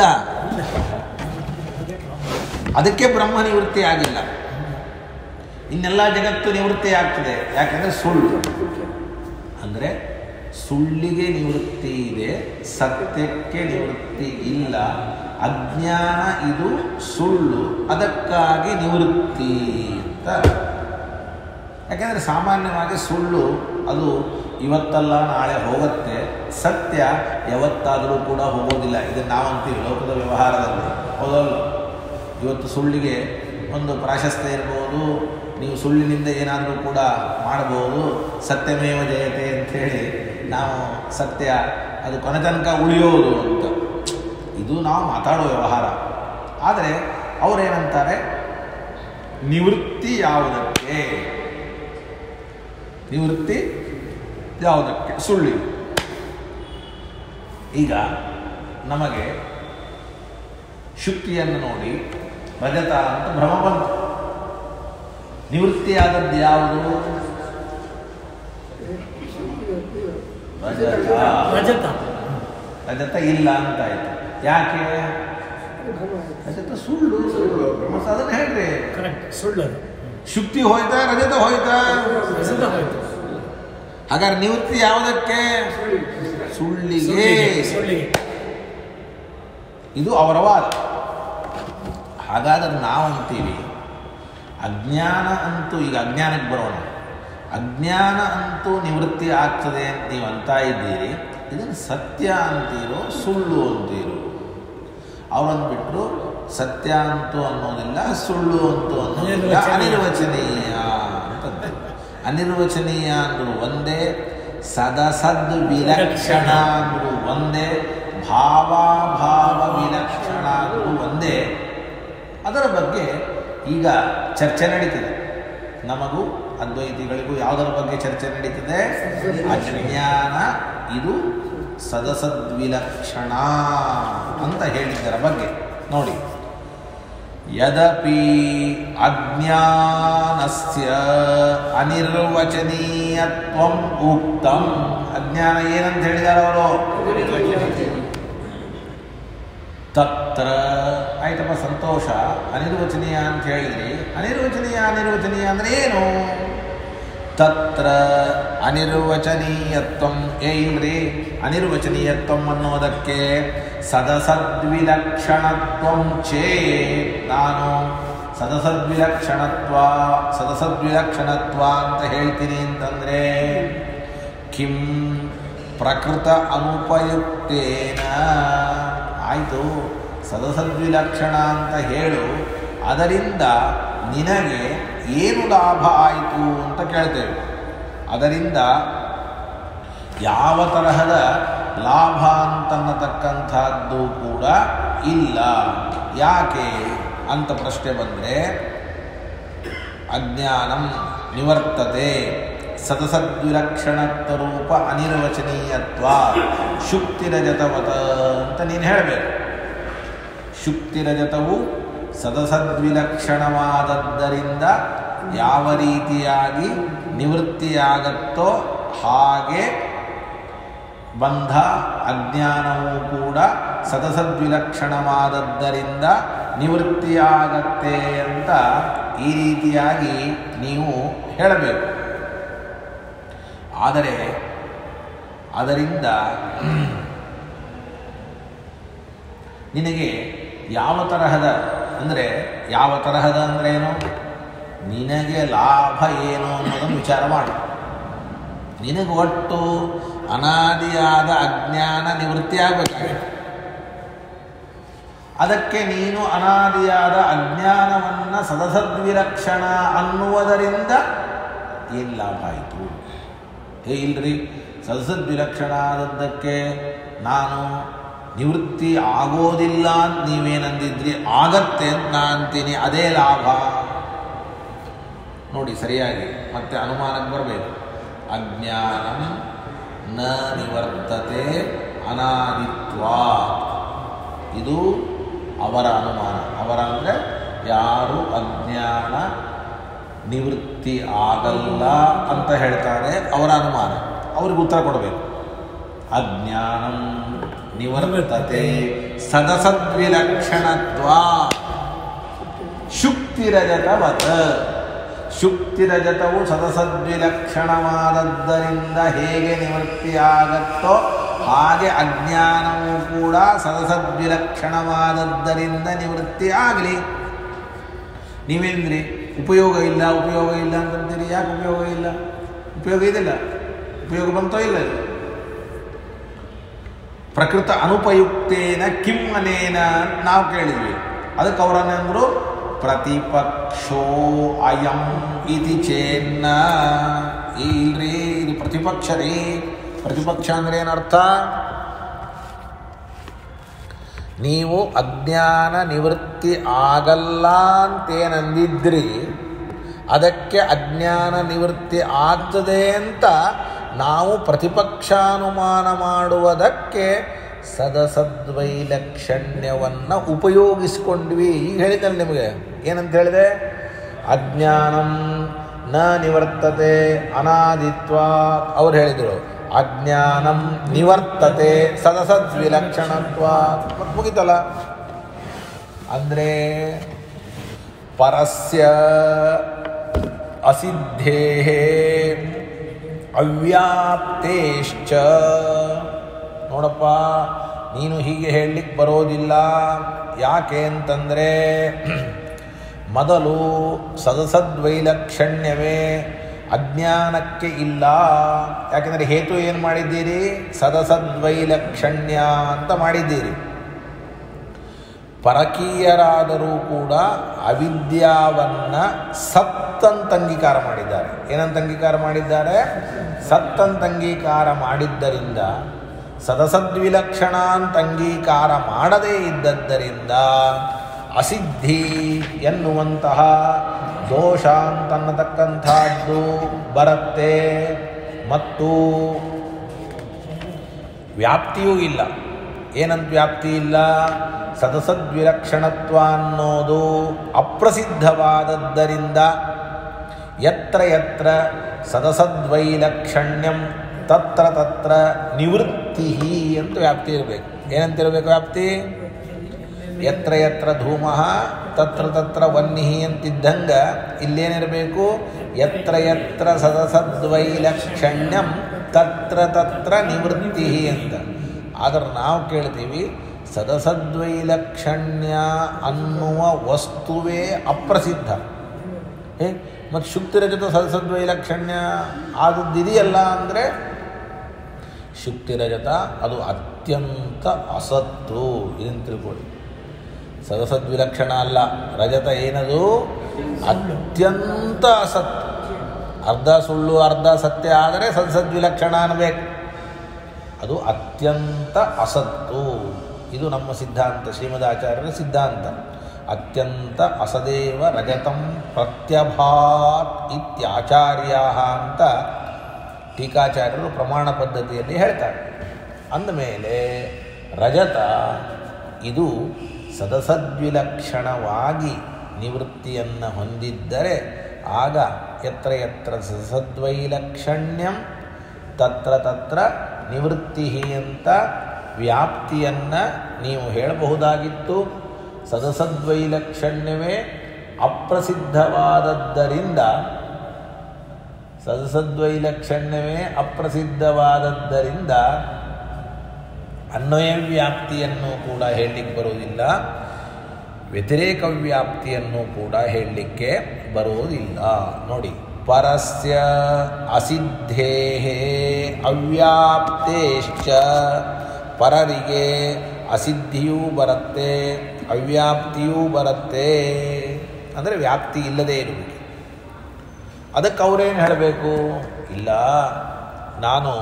ಅದಕ್ಕೆ ಬ್ರಹ್ಮ ನಿವೃತ್ತಿ ಆಗಿಲ್ಲ ಇನ್ನೆಲ್ಲ ಜಗತ್ತು ನಿವೃತ್ತಿ ಆಗ್ತದೆ ಯಾಕೆಂದರೆ ಸುಳ್ಳು ಅಂದರೆ ಸುಳ್ಳಿಗೆ ನಿವೃತ್ತಿ ಇದೆ ಸತ್ಯಕ್ಕೆ ನಿವೃತ್ತಿ ಇಲ್ಲ ಅಜ್ಞಾನ ಇದು ಸುಳ್ಳು ಅದಕ್ಕಾಗಿ ನಿವೃತ್ತಿ ಅಂತ ಯಾಕೆಂದರೆ ಸಾಮಾನ್ಯವಾಗಿ ಸುಳ್ಳು ಅದು ಇವತ್ತಲ್ಲ ನಾಳೆ ಹೋಗುತ್ತೆ ಸತ್ಯ ಯಾವತ್ತಾದರೂ ಕೂಡ ಹೋಗೋದಿಲ್ಲ ಇದನ್ನು ನಾವಂತೀವಿ ಲೋಕದ ವ್ಯವಹಾರದಲ್ಲಿ ಹೌದಲ್ಲ ಇವತ್ತು ಸುಳ್ಳಿಗೆ ಒಂದು ಪ್ರಾಶಸ್ತ್ಯ ಇರ್ಬೋದು ನೀವು ಸುಳ್ಳಿನಿಂದ ಏನಾದರೂ ಕೂಡ ಮಾಡ್ಬೋದು ಸತ್ಯಮೇವ ಜಯತೆ ಅಂಥೇಳಿ ನಾವು ಸತ್ಯ ಅದು ಕೊನೆ ತನಕ ಉಳಿಯೋದು ಅಂತ ಇದು ನಾವು ಮಾತಾಡೋ ವ್ಯವಹಾರ ಆದರೆ ಅವರೇನಂತಾರೆ ನಿವೃತ್ತಿ ಯಾವುದಕ್ಕೆ ನಿವೃತ್ತಿ ಯಾವುದಕ್ಕೆ ಸುಳ್ಳಿ ಈಗ ನಮಗೆ ಶುಕ್ತಿಯನ್ನು ನೋಡಿ ರಜತ ಅಂತ ಭ್ರಮ ಬಂತು ನಿವೃತ್ತಿಯಾದದ್ದು ಯಾವುದು ರಜತ ರಜತ ರಜತ ಇಲ್ಲ ಅಂತಾಯ್ತು ಯಾಕೆ ರಜತ ಸುಳ್ಳು ಮತ್ತೆ ಅದನ್ನ ಹೇಳ್ರಿ ಕರೆಕ್ಟ್ ಸುಳ್ಳು ಶುಕ್ತಿ ಹೋಯ್ತಾ ರಜತ ಹೋಯ್ತಾ ರಜತ ಹೋಯ್ತು ಹಾಗಾದ್ರೆ ನಿವೃತ್ತಿ ಯಾವುದಕ್ಕೆ ಸುಳ್ಳಿಗೆ ಸುಳ್ಳಿಗೆ ಸುಳ್ಳಿಗೆ ಇದು ಅವರ ವಾದ ಹಾಗಾದ್ರೆ ನಾವು ಅಂತೀವಿ ಅಜ್ಞಾನ ಅಂತೂ ಈಗ ಅಜ್ಞಾನಕ್ಕೆ ಬರೋಣ ಅಜ್ಞಾನ ಅಂತೂ ನಿವೃತ್ತಿ ಆಗ್ತದೆ ಅಂತ ನೀವು ಅಂತ ಇದ್ದೀರಿ ಇದನ್ನು ಸತ್ಯ ಅಂತೀರೋ ಸುಳ್ಳು ಅಂತೀರೋ ಅವರಂದ್ಬಿಟ್ರು ಸತ್ಯ ಅಂತೂ ಅನ್ನೋದಿಲ್ಲ ಸುಳ್ಳು ಅಂತೂ ಅನ್ನೋದಿಲ್ಲ ಅನಿರ್ವಚನೀಯ ಅಂತಂದ್ರೆ ಅನಿರ್ವಚನೀಯ ಅಂದ್ರು ಒಂದೇ ಸದಸದ್ ವಿಲಕ್ಷಣ ಅಂದ್ರು ಒಂದೇ ಭಾವಾಭಾವ ವಿಲಕ್ಷಣ ಅಂದ್ರು ಒಂದೇ ಅದರ ಬಗ್ಗೆ ಈಗ ಚರ್ಚೆ ನಡೀತಿದೆ ನಮಗೂ ಅದ್ವೈತಿಗಳಿಗೂ ಯಾವುದರ ಬಗ್ಗೆ ಚರ್ಚೆ ನಡೀತಿದೆ ಅಜ್ಞಾನ ಇದು ಸದಸದ್ವಿಲಕ್ಷಣ ಅಂತ ಹೇಳಿದ್ದರ ಬಗ್ಗೆ ನೋಡಿ ಯದಪಿ ಅಜ್ಞಾನಸ್ಯ ಅನಿರ್ವಚನೀಯತ್ವಂ ಉಕ್ತಂ ಅಜ್ಞಾನ ಏನಂತ ಹೇಳಿದ್ದಾರೆ ಅವರು ತತ್ರ ಆಯ್ತಪ್ಪ ಸಂತೋಷ ಅನಿರ್ವಚನೀಯ ಅಂತ ಹೇಳಿದ್ರಿ ಅನಿರ್ವಚನೀಯ ಅನಿರ್ವಚನೀಯ ಅಂದ್ರೆ ಏನು ತತ್ರ ಅನಿರ್ವಚನೀಯತ್ವಂ ಏ ಇಲ್ರಿ ಅನಿರ್ವಚನೀಯತ್ವಂ ಅನ್ನೋದಕ್ಕೆ ಸದಸದ್ವಿಲಕ್ಷಣತ್ವಂ ಚೇ ನಾನು ಸದಸದ್ವಿಲಕ್ಷಣತ್ವ ಸದಸದ್ವಿಲಕ್ಷಣತ್ವ ಅಂತ ಹೇಳ್ತೀನಿ ಅಂತಂದ್ರೆ ಕಿಂ ಪ್ರಕೃತ ಅನುಪಯುಕ್ತೇನ ಆಯಿತು ಸದಸದ್ವಿಲಕ್ಷಣ ಅಂತ ಹೇಳು ಅದರಿಂದ ನಿನಗೆ ಏನು ಲಾಭ ಆಯಿತು ಅಂತ ಕೇಳ್ತೇವೆ ಅದರಿಂದ ಯಾವ ತರಹದ ಲಾಭ ಅಂತನ್ನತಕ್ಕಂಥದ್ದು ಕೂಡ ಇಲ್ಲ ಯಾಕೆ ಅಂತ ಪ್ರಶ್ನೆ ಬಂದರೆ ಅಜ್ಞಾನಂ ನಿವರ್ತತೆ ಸದಸದ್ವಿಲಕ್ಷಣತ್ವರೂಪ ಅನಿರ್ವಚನೀಯತ್ವ ಶುಕ್ತಿರಜತವತ ಅಂತ ನೀನು ಹೇಳಬೇಕು ಶುಕ್ತಿರಜತವು ಸದಸದ್ವಿಲಕ್ಷಣವಾದದ್ದರಿಂದ ಯಾವ ರೀತಿಯಾಗಿ ನಿವೃತ್ತಿಯಾಗತ್ತೋ ಹಾಗೆ ಬಂಧ ಅಜ್ಞಾನವೂ ಕೂಡ ಸದಸದ್ವಿಲಕ್ಷಣವಾದದ್ದರಿಂದ ನಿವೃತ್ತಿಯಾಗತ್ತೆ ಅಂತ ಈ ರೀತಿಯಾಗಿ ನೀವು ಹೇಳಬೇಕು ಆದರೆ ಅದರಿಂದ ನಿನಗೆ ಯಾವ ತರಹದ ಅಂದರೆ ಯಾವ ತರಹದ ಅಂದ್ರೇನು ನಿನಗೆ ಲಾಭ ಏನು ಅನ್ನೋದನ್ನು ವಿಚಾರ ಮಾಡು ನಿನಗೆ ಒಟ್ಟು ಅನಾದಿಯಾದ ಅಜ್ಞಾನ ನಿವೃತ್ತಿ ಆಗಬೇಕಾಗಿದೆ ಅದಕ್ಕೆ ನೀನು ಅನಾದಿಯಾದ ಅಜ್ಞಾನವನ್ನು ಸದಸದ್ವಿಲಕ್ಷಣ ಅನ್ನುವುದರಿಂದ ಏನು ಲಾಭ ಆಯಿತು ಹೇ ಇಲ್ರಿ ಸದಸದ್ವಿಲಕ್ಷಣ ಆದದ್ದಕ್ಕೆ ನಾನು ನಿವೃತ್ತಿ ಆಗೋದಿಲ್ಲ ಅಂತ ನೀವೇನಂದಿದ್ರಿ ಆಗತ್ತೆ ಅಂತ ನಾ ಅಂತೀನಿ ಅದೇ ಲಾಭ ನೋಡಿ ಸರಿಯಾಗಿ ಮತ್ತೆ ಅನುಮಾನಕ್ಕೆ ಬರಬೇಕು ಅಜ್ಞಾನಂ ನ ನಿವರ್ತತೆ ಅನಾದಿತ್ವ ಇದು ಅವರ ಅನುಮಾನ ಅವರ ಅಂದರೆ ಯಾರು ಅಜ್ಞಾನ ನಿವೃತ್ತಿ ಆಗಲ್ಲ ಅಂತ ಹೇಳ್ತಾರೆ ಅವರ ಅನುಮಾನ ಅವ್ರಿಗೆ ಉತ್ತರ ಕೊಡಬೇಕು ಅಜ್ಞಾನಂ ನಿವರ್ತತೆ ಸದಸದ್ವಿಲಕ್ಷಣತ್ವ ಶುಕ್ತಿರಜತವತ ಶುಕ್ತಿರಜತವು ಸದಸದ್ವಿಲಕ್ಷಣವಾದದ್ದರಿಂದ ಹೇಗೆ ನಿವೃತ್ತಿಯಾಗತ್ತೋ ಹಾಗೆ ಅಜ್ಞಾನವೂ ಕೂಡ ಸದಸದ್ವಿಲಕ್ಷಣವಾದದ್ದರಿಂದ ನಿವೃತ್ತಿ ಆಗಲಿ ನೀವೇಂದ್ರಿ ಉಪಯೋಗ ಇಲ್ಲ ಉಪಯೋಗ ಇಲ್ಲ ಅಂತಂತೀರಿ ಯಾಕೆ ಉಪಯೋಗ ಇಲ್ಲ ಉಪಯೋಗ ಇದಿಲ್ಲ ಉಪಯೋಗ ಬಂತೋ ಇಲ್ಲ ಇದು? ಪ್ರಕೃತ ಅನುಪಯುಕ್ತೇನ ಕಿಮ್ಮನೇನ ಅಂತ ನಾವು ಕೇಳಿದ್ವಿ ಅದಕ್ಕೆ ಅವರನ್ನಂದ್ರು ಪ್ರತಿಪಕ್ಷೋ ಅಯಂ ಇತಿ ಚೇನ್ನ ಇಲ್ರಿ ಇದು ಪ್ರತಿಪಕ್ಷ ರೀ ಪ್ರತಿಪಕ್ಷ ಅಂದ್ರೆ ಏನರ್ಥ ನೀವು ಅಜ್ಞಾನ ನಿವೃತ್ತಿ ಆಗಲ್ಲ ಅಂತೇನಂದಿದ್ರಿ ಅದಕ್ಕೆ ಅಜ್ಞಾನ ನಿವೃತ್ತಿ ಆಗ್ತದೆ ಅಂತ ನಾವು ಪ್ರತಿಪಕ್ಷಾನುಮಾನ ಮಾಡುವುದಕ್ಕೆ ಸದಸದ್ವೈಲಕ್ಷಣ್ಯವನ್ನು ಉಪಯೋಗಿಸ್ಕೊಂಡ್ವಿ ಈಗ ಹೇಳಿದ್ನಲ್ಲ ನಿಮಗೆ ಏನಂತ ಹೇಳಿದೆ ಅಜ್ಞಾನಂ ನ ನಿವರ್ತತೆ ಅನಾದಿತ್ವ ಅವ್ರು ಹೇಳಿದರು ಅಜ್ಞಾನಂ ನಿವರ್ತತೆ ಸದಸದ್ವಿಲಕ್ಷಣತ್ವ ಮತ್ತ್ ಮುಗಿತಲ್ಲ ಅಂದರೆ ಪರಸ್ಯ ಅಸಿದ್ಧೇ ಅವ್ಯಾಪ್ತೇಶ್ಚ ನೋಡಪ್ಪ ನೀನು ಹೀಗೆ ಹೇಳಲಿಕ್ಕೆ ಬರೋದಿಲ್ಲ ಯಾಕೆ ಅಂತಂದರೆ ಮೊದಲು ಸದಸದ್ವೈಲಕ್ಷಣ್ಯವೇ ಅಜ್ಞಾನಕ್ಕೆ ಇಲ್ಲ ಯಾಕೆಂದರೆ ಹೇತು ಏನು ಮಾಡಿದ್ದೀರಿ ಸದಸದ್ವೈಲಕ್ಷಣ್ಯ ಅಂತ ಮಾಡಿದ್ದೀರಿ ಪರಕೀಯರಾದರೂ ಕೂಡ ಅವಿದ್ಯಾವನ್ನ ಸತ್ತಂತ ಅಂಗೀಕಾರ ಮಾಡಿದ್ದಾರೆ ಏನಂತ ಅಂಗೀಕಾರ ಮಾಡಿದ್ದಾರೆ ಸತ್ತಂತ ಅಂಗೀಕಾರ ಮಾಡಿದ್ದರಿಂದ ಸದಸದ್ವಿಲಕ್ಷಣ ಅಂತ ಅಂಗೀಕಾರ ಮಾಡದೇ ಇದ್ದದ್ದರಿಂದ ಅಸಿದ್ಧಿ ಎನ್ನುವಂತಹ ದೋಷ ಅಂತನ್ನತಕ್ಕಂಥದ್ದು ಬರುತ್ತೆ ಮತ್ತು ವ್ಯಾಪ್ತಿಯೂ ಇಲ್ಲ ಏನಂತ ವ್ಯಾಪ್ತಿ ಇಲ್ಲ ಸದಸದ್ವಿಲಕ್ಷಣತ್ವ ಅನ್ನೋದು ಅಪ್ರಸಿದ್ಧವಾದದ್ದರಿಂದ ಯತ್ರ ಯತ್ರ ಸದಸದ್ವೈಲಕ್ಷಣ್ಯಂ ತತ್ರ ತತ್ರ ನಿವೃತ್ತಿ ಅಂತ ವ್ಯಾಪ್ತಿ ಇರಬೇಕು ಏನಂತಿರಬೇಕು ವ್ಯಾಪ್ತಿ ಯತ್ರ ಯತ್ರ ಧೂಮ ತತ್ರ ತತ್ರ ವನ್ನಿ ಅಂತಿದ್ದಂಗ ಇಲ್ಲೇನಿರಬೇಕು ಯತ್ರ ಯತ್ರ ಸದಸದ್ವೈಲಕ್ಷಣ್ಯಂ ತತ್ರ ತತ್ರ ನಿವೃತ್ತಿ ಅಂತ ಆದ್ರೆ ನಾವು ಕೇಳ್ತೀವಿ ಸದಸದ್ವೈಲಕ್ಷಣ್ಯ ಅನ್ನುವ ವಸ್ತುವೇ ಅಪ್ರಸಿದ್ಧ ಏ ಮತ್ತು ಶುಕ್ತಿರಜತ ಸದಸದ್ವೈಲಕ್ಷಣ್ಯ ಆದದ್ದಿದೆಯಲ್ಲ ಅಂದರೆ ಶುಕ್ತಿರಜತ ಅದು ಅತ್ಯಂತ ಅಸತ್ತು ಇದನ್ನು ತಿಳ್ಕೊಳ್ಳಿ ಸದಸದ್ವಿಲಕ್ಷಣ ಅಲ್ಲ ರಜತ ಏನದು ಅತ್ಯಂತ ಅಸತ್ತು ಅರ್ಧ ಸುಳ್ಳು ಅರ್ಧ ಸತ್ಯ ಆದರೆ ಸದಸದ್ವಿಲಕ್ಷಣ ಅನ್ನಬೇಕು ಅದು ಅತ್ಯಂತ ಅಸತ್ತು ಇದು ನಮ್ಮ ಸಿದ್ಧಾಂತ ಶ್ರೀಮದಾಚಾರ್ಯರ ಸಿದ್ಧಾಂತ ಅತ್ಯಂತ ಅಸದೇವ ರಜತಂ ಪ್ರತ್ಯಭಾತ್ ಇತ್ಯಾಚಾರ್ಯ ಅಂತ ಟೀಕಾಚಾರ್ಯರು ಪ್ರಮಾಣ ಪದ್ಧತಿಯಲ್ಲಿ ಹೇಳ್ತಾರೆ ಅಂದಮೇಲೆ ರಜತ ಇದು ಸದಸದ್ವಿಲಕ್ಷಣವಾಗಿ ನಿವೃತ್ತಿಯನ್ನು ಹೊಂದಿದ್ದರೆ ಆಗ ಯತ್ರ ಯತ್ರ ಸದಸದ್ವೈಲಕ್ಷಣ್ಯಂ ತತ್ರ ತತ್ರ ನಿವೃತ್ತಿ ಅಂತ ವ್ಯಾಪ್ತಿಯನ್ನು ನೀವು ಹೇಳಬಹುದಾಗಿತ್ತು ಸದಸದ್ವೈಲಕ್ಷಣ್ಯವೇ ಅಪ್ರಸಿದ್ಧವಾದದ್ದರಿಂದ ಸದಸದ್ವೈಲಕ್ಷಣ್ಯವೇ ಅಪ್ರಸಿದ್ಧವಾದದ್ದರಿಂದ ಅನ್ವಯ ವ್ಯಾಪ್ತಿಯನ್ನು ಕೂಡ ಹೇಳಲಿಕ್ಕೆ ಬರುವುದಿಲ್ಲ ವ್ಯತಿರೇಕ ವ್ಯಾಪ್ತಿಯನ್ನು ಕೂಡ ಹೇಳಲಿಕ್ಕೆ ಬರುವುದಿಲ್ಲ ನೋಡಿ ಪರಸ್ಯ ಅಸಿದ್ಧೇ ಅವ್ಯಾಪ್ತೇಶ್ಚ ಪರರಿಗೆ ಅಸಿದ್ಧಿಯೂ ಬರುತ್ತೆ ಅವ್ಯಾಪ್ತಿಯೂ ಬರುತ್ತೆ ಅಂದರೆ ವ್ಯಾಪ್ತಿ ಇಲ್ಲದೇ ಇರುವಿಕೆ ಅದಕ್ಕೆ ಅವರೇನು ಹೇಳಬೇಕು ಇಲ್ಲ ನಾನು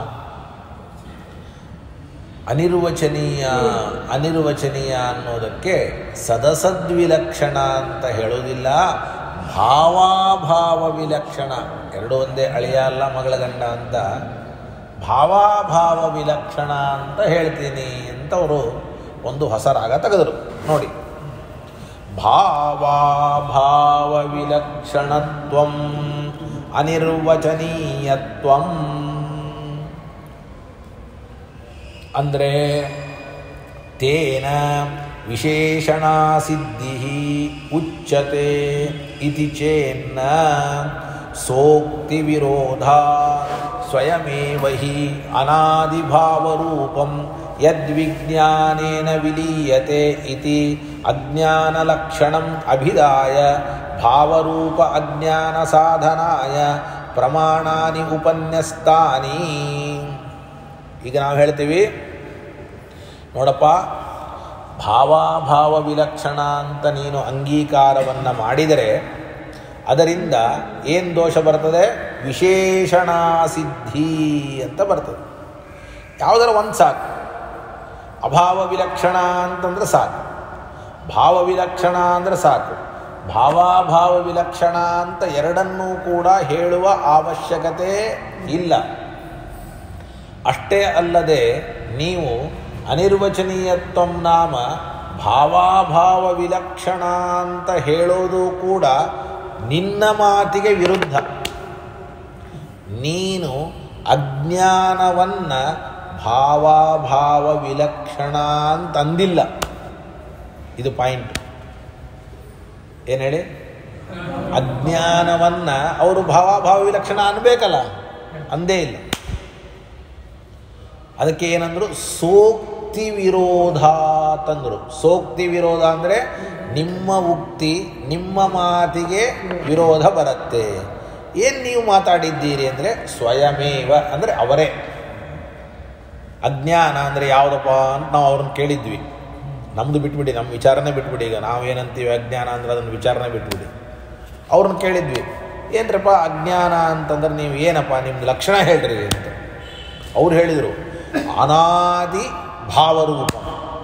ಅನಿರ್ವಚನೀಯ ಅನಿರ್ವಚನೀಯ ಅನ್ನೋದಕ್ಕೆ ಸದಸದ್ವಿಲಕ್ಷಣ ಅಂತ ಹೇಳೋದಿಲ್ಲ ಭಾವಾಭಾವ ವಿಲಕ್ಷಣ ಎರಡು ಒಂದೇ ಅಳಿಯ ಅಲ್ಲ ಮಗಳ ಗಂಡ ಅಂತ ಭಾವಾಭಾವ ವಿಲಕ್ಷಣ ಅಂತ ಹೇಳ್ತೀನಿ ಅಂತ ಅವರು ಒಂದು ಹೊಸ ರಾಗ ತೆಗೆದರು ನೋಡಿ ಭಾವಾಭಾವ ವಿಲಕ್ಷಣತ್ವಂ ಅನಿರ್ವಚನೀಯತ್ವಂ ಅಂದರೆ ತೇನ ವಿಶೇಷಣಾಸಿದ್ಧಿ ಉಚ್ಯತೆ ಇತಿ ಚೇನ್ನ ಸೋಕ್ತಿ ವಿರೋಧ ಸ್ವಯಮೇವ ಹಿ ಅನಾದಿಭಾವರೂಪಂ ಯದ್ವಿಜ್ಞಾನೇನ ವಿಲೀಯತೆ ಇತಿ ಅಜ್ಞಾನಲಕ್ಷಣಂ ಅಭಿದಾಯ ಭಾವರೂಪ ಅಜ್ಞಾನ ಸಾಧನಾಯ ಪ್ರಮಾಣಾನಿ ಉಪನ್ಯಸ್ತಾನಿ ಈಗ ನಾವು ಹೇಳ್ತೀವಿ ನೋಡಪ್ಪ ಭಾವಾಭಾವ ವಿಲಕ್ಷಣ ಅಂತ ನೀನು ಅಂಗೀಕಾರವನ್ನು ಮಾಡಿದರೆ ಅದರಿಂದ ಏನು ದೋಷ ಬರ್ತದೆ ವಿಶೇಷಣಾಸಿದ್ಧಿ ಅಂತ ಬರ್ತದೆ ಯಾವುದರ ಒಂದು ಸಾಕು ಅಭಾವ ವಿಲಕ್ಷಣ ಅಂತಂದ್ರೆ ಸಾಕು ಭಾವ ವಿಲಕ್ಷಣ ಅಂದರೆ ಸಾಕು ಭಾವಾಭಾವ ವಿಲಕ್ಷಣ ಅಂತ ಎರಡನ್ನೂ ಕೂಡ ಹೇಳುವ ಅವಶ್ಯಕತೆ ಇಲ್ಲ ಅಷ್ಟೇ ಅಲ್ಲದೆ ನೀವು ಅನಿರ್ವಚನೀಯತ್ವ ನಾಮ ಭಾವಾಭಾವ ವಿಲಕ್ಷಣ ಅಂತ ಹೇಳೋದು ಕೂಡ ನಿನ್ನ ಮಾತಿಗೆ ವಿರುದ್ಧ ನೀನು ಅಜ್ಞಾನವನ್ನು ಭಾವಾಭಾವ ವಿಲಕ್ಷಣ ಅಂತ ಅಂದಿಲ್ಲ ಇದು ಪಾಯಿಂಟ್ ಏನು ಹೇಳಿ ಅಜ್ಞಾನವನ್ನು ಅವರು ಭಾವಾಭಾವ ವಿಲಕ್ಷಣ ಅನ್ಬೇಕಲ್ಲ ಅಂದೇ ಇಲ್ಲ ಅದಕ್ಕೆ ಏನಂದ್ರು ಸೋಕ್ತಿ ವಿರೋಧ ತಂದರು ಸೋಕ್ತಿ ವಿರೋಧ ಅಂದರೆ ನಿಮ್ಮ ಉಕ್ತಿ ನಿಮ್ಮ ಮಾತಿಗೆ ವಿರೋಧ ಬರುತ್ತೆ ಏನು ನೀವು ಮಾತಾಡಿದ್ದೀರಿ ಅಂದರೆ ಸ್ವಯಮೇವ ಅಂದರೆ ಅವರೇ ಅಜ್ಞಾನ ಅಂದರೆ ಯಾವುದಪ್ಪ ಅಂತ ನಾವು ಅವ್ರನ್ನ ಕೇಳಿದ್ವಿ ನಮ್ಮದು ಬಿಟ್ಬಿಡಿ ನಮ್ಮ ವಿಚಾರನೇ ಬಿಟ್ಬಿಡಿ ಈಗ ನಾವು ಏನಂತೀವಿ ಅಜ್ಞಾನ ಅಂದ್ರೆ ಅದನ್ನು ವಿಚಾರನೇ ಬಿಟ್ಬಿಡಿ ಅವ್ರನ್ನ ಕೇಳಿದ್ವಿ ಏನ್ರಪ್ಪ ಅಜ್ಞಾನ ಅಂತಂದ್ರೆ ನೀವು ಏನಪ್ಪ ನಿಮ್ಮ ಲಕ್ಷಣ ಹೇಳ್ರಿ ಅಂತ ಅವ್ರು ಹೇಳಿದರು ಅನಾದಿ ಭಾವರೂಪ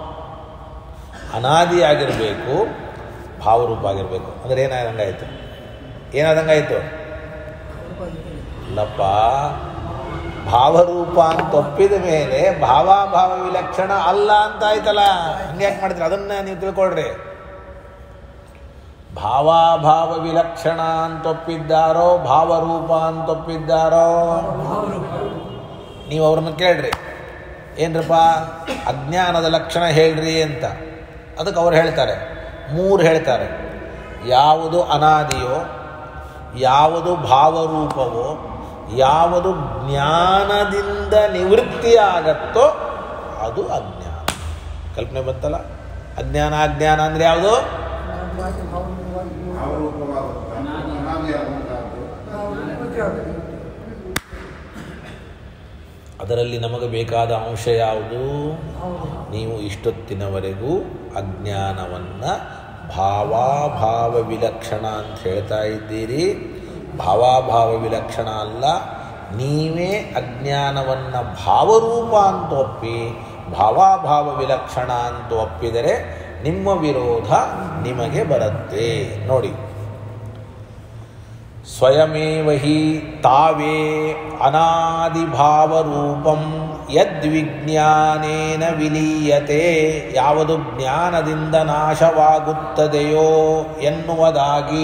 ಅನಾದಿಯಾಗಿರಬೇಕು ಭಾವರೂಪ ಆಗಿರಬೇಕು ಅಂದರೆ ಏನಾದಂಗಾಯ್ತು ಏನಾದಂಗಾಯ್ತು ಇಲ್ಲಪ್ಪ ಭಾವರೂಪ ಅಂತ ಒಪ್ಪಿದ ಮೇಲೆ ಭಾವಾಭಾವ ವಿಲಕ್ಷಣ ಅಲ್ಲ ಅಂತ ಆಯ್ತಲ್ಲ ಹಂಗೆ ಯಾಕೆ ಮಾಡ್ತೀರಿ ಅದನ್ನ ನೀವು ತಿಳ್ಕೊಳ್ರಿ ಭಾವಾಭಾವ ವಿಲಕ್ಷಣ ಅಂತ ಒಪ್ಪಿದ್ದಾರೋ ಭಾವರೂಪ ಅಂತ ಒಪ್ಪಿದ್ದಾರೋ ನೀವು ಅವ್ರನ್ನ ಕೇಳ್ರಿ ಏನ್ರಪ್ಪ ಅಜ್ಞಾನದ ಲಕ್ಷಣ ಹೇಳ್ರಿ ಅಂತ ಅದಕ್ಕೆ ಅವ್ರು ಹೇಳ್ತಾರೆ ಮೂರು ಹೇಳ್ತಾರೆ ಯಾವುದು ಅನಾದಿಯೋ ಯಾವುದು ಭಾವರೂಪವೋ ಯಾವುದು ಜ್ಞಾನದಿಂದ ನಿವೃತ್ತಿಯಾಗತ್ತೋ ಅದು ಅಜ್ಞಾನ ಕಲ್ಪನೆ ಬಂತಲ್ಲ ಅಜ್ಞಾನ ಅಜ್ಞಾನ ಅಂದರೆ ಯಾವುದು ಅದರಲ್ಲಿ ನಮಗೆ ಬೇಕಾದ ಅಂಶ ಯಾವುದು ನೀವು ಇಷ್ಟೊತ್ತಿನವರೆಗೂ ಅಜ್ಞಾನವನ್ನು ಭಾವಾಭಾವ ವಿಲಕ್ಷಣ ಅಂತ ಹೇಳ್ತಾ ಇದ್ದೀರಿ ಭಾವಾಭಾವ ವಿಲಕ್ಷಣ ಅಲ್ಲ ನೀವೇ ಅಜ್ಞಾನವನ್ನು ಭಾವರೂಪ ಅಂತ ಒಪ್ಪಿ ಭಾವಾಭಾವ ವಿಲಕ್ಷಣ ಅಂತ ಒಪ್ಪಿದರೆ ನಿಮ್ಮ ವಿರೋಧ ನಿಮಗೆ ಬರುತ್ತೆ ನೋಡಿ ಸ್ವಯಮೇವ ಹಿ ತಾವೇ ಅನಾದಿಭಾವರೂಪಂ ಯದ್ವಿಜ್ಞಾನೇನ ವಿಲೀಯತೆ ಯಾವುದು ಜ್ಞಾನದಿಂದ ನಾಶವಾಗುತ್ತದೆಯೋ ಎನ್ನುವುದಾಗಿ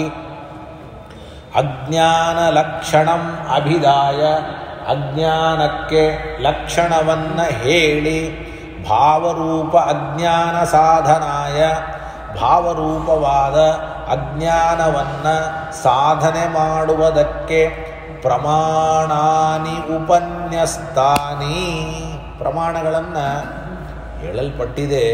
ಅಜ್ಞಾನ ಲಕ್ಷಣಂ ಅಭಿದಾಯ ಅಜ್ಞಾನಕ್ಕೆ ಲಕ್ಷಣವನ್ನು ಹೇಳಿ ಭಾವರೂಪ ಅಜ್ಞಾನ ಸಾಧನಾಯ ಭಾವರೂಪವಾದ ಅಜ್ಞಾನವನ್ನು ಸಾಧನೆ ಮಾಡುವುದಕ್ಕೆ ಪ್ರಮಾಣಾನಿ ಉಪನ್ಯಸ್ತಾನಿ ಪ್ರಮಾಣಗಳನ್ನು ಹೇಳಲ್ಪಟ್ಟಿದೆ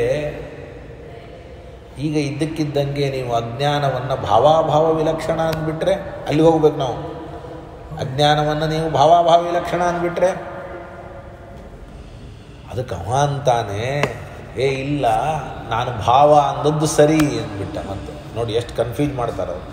ಈಗ ಇದ್ದಕ್ಕಿದ್ದಂಗೆ ನೀವು ಅಜ್ಞಾನವನ್ನು ಭಾವಾಭಾವ ವಿಲಕ್ಷಣ ಅಂದ್ಬಿಟ್ರೆ ಅಲ್ಲಿಗೆ ಹೋಗ್ಬೇಕು ನಾವು ಅಜ್ಞಾನವನ್ನು ನೀವು ಭಾವಾಭಾವ ವಿಲಕ್ಷಣ ಅಂದ್ಬಿಟ್ರೆ ಅದಕ್ಕೆ ಅವ ಅಂತಾನೆ ಏ ಇಲ್ಲ ನಾನು ಭಾವ ಅಂದದ್ದು ಸರಿ ಅಂದ್ಬಿಟ್ಟ ಮತ್ತೆ ನೋಡಿ ಎಷ್ಟು ಕನ್ಫ್ಯೂಸ್ ಮಾಡ್ತಾರೆ ಅವರು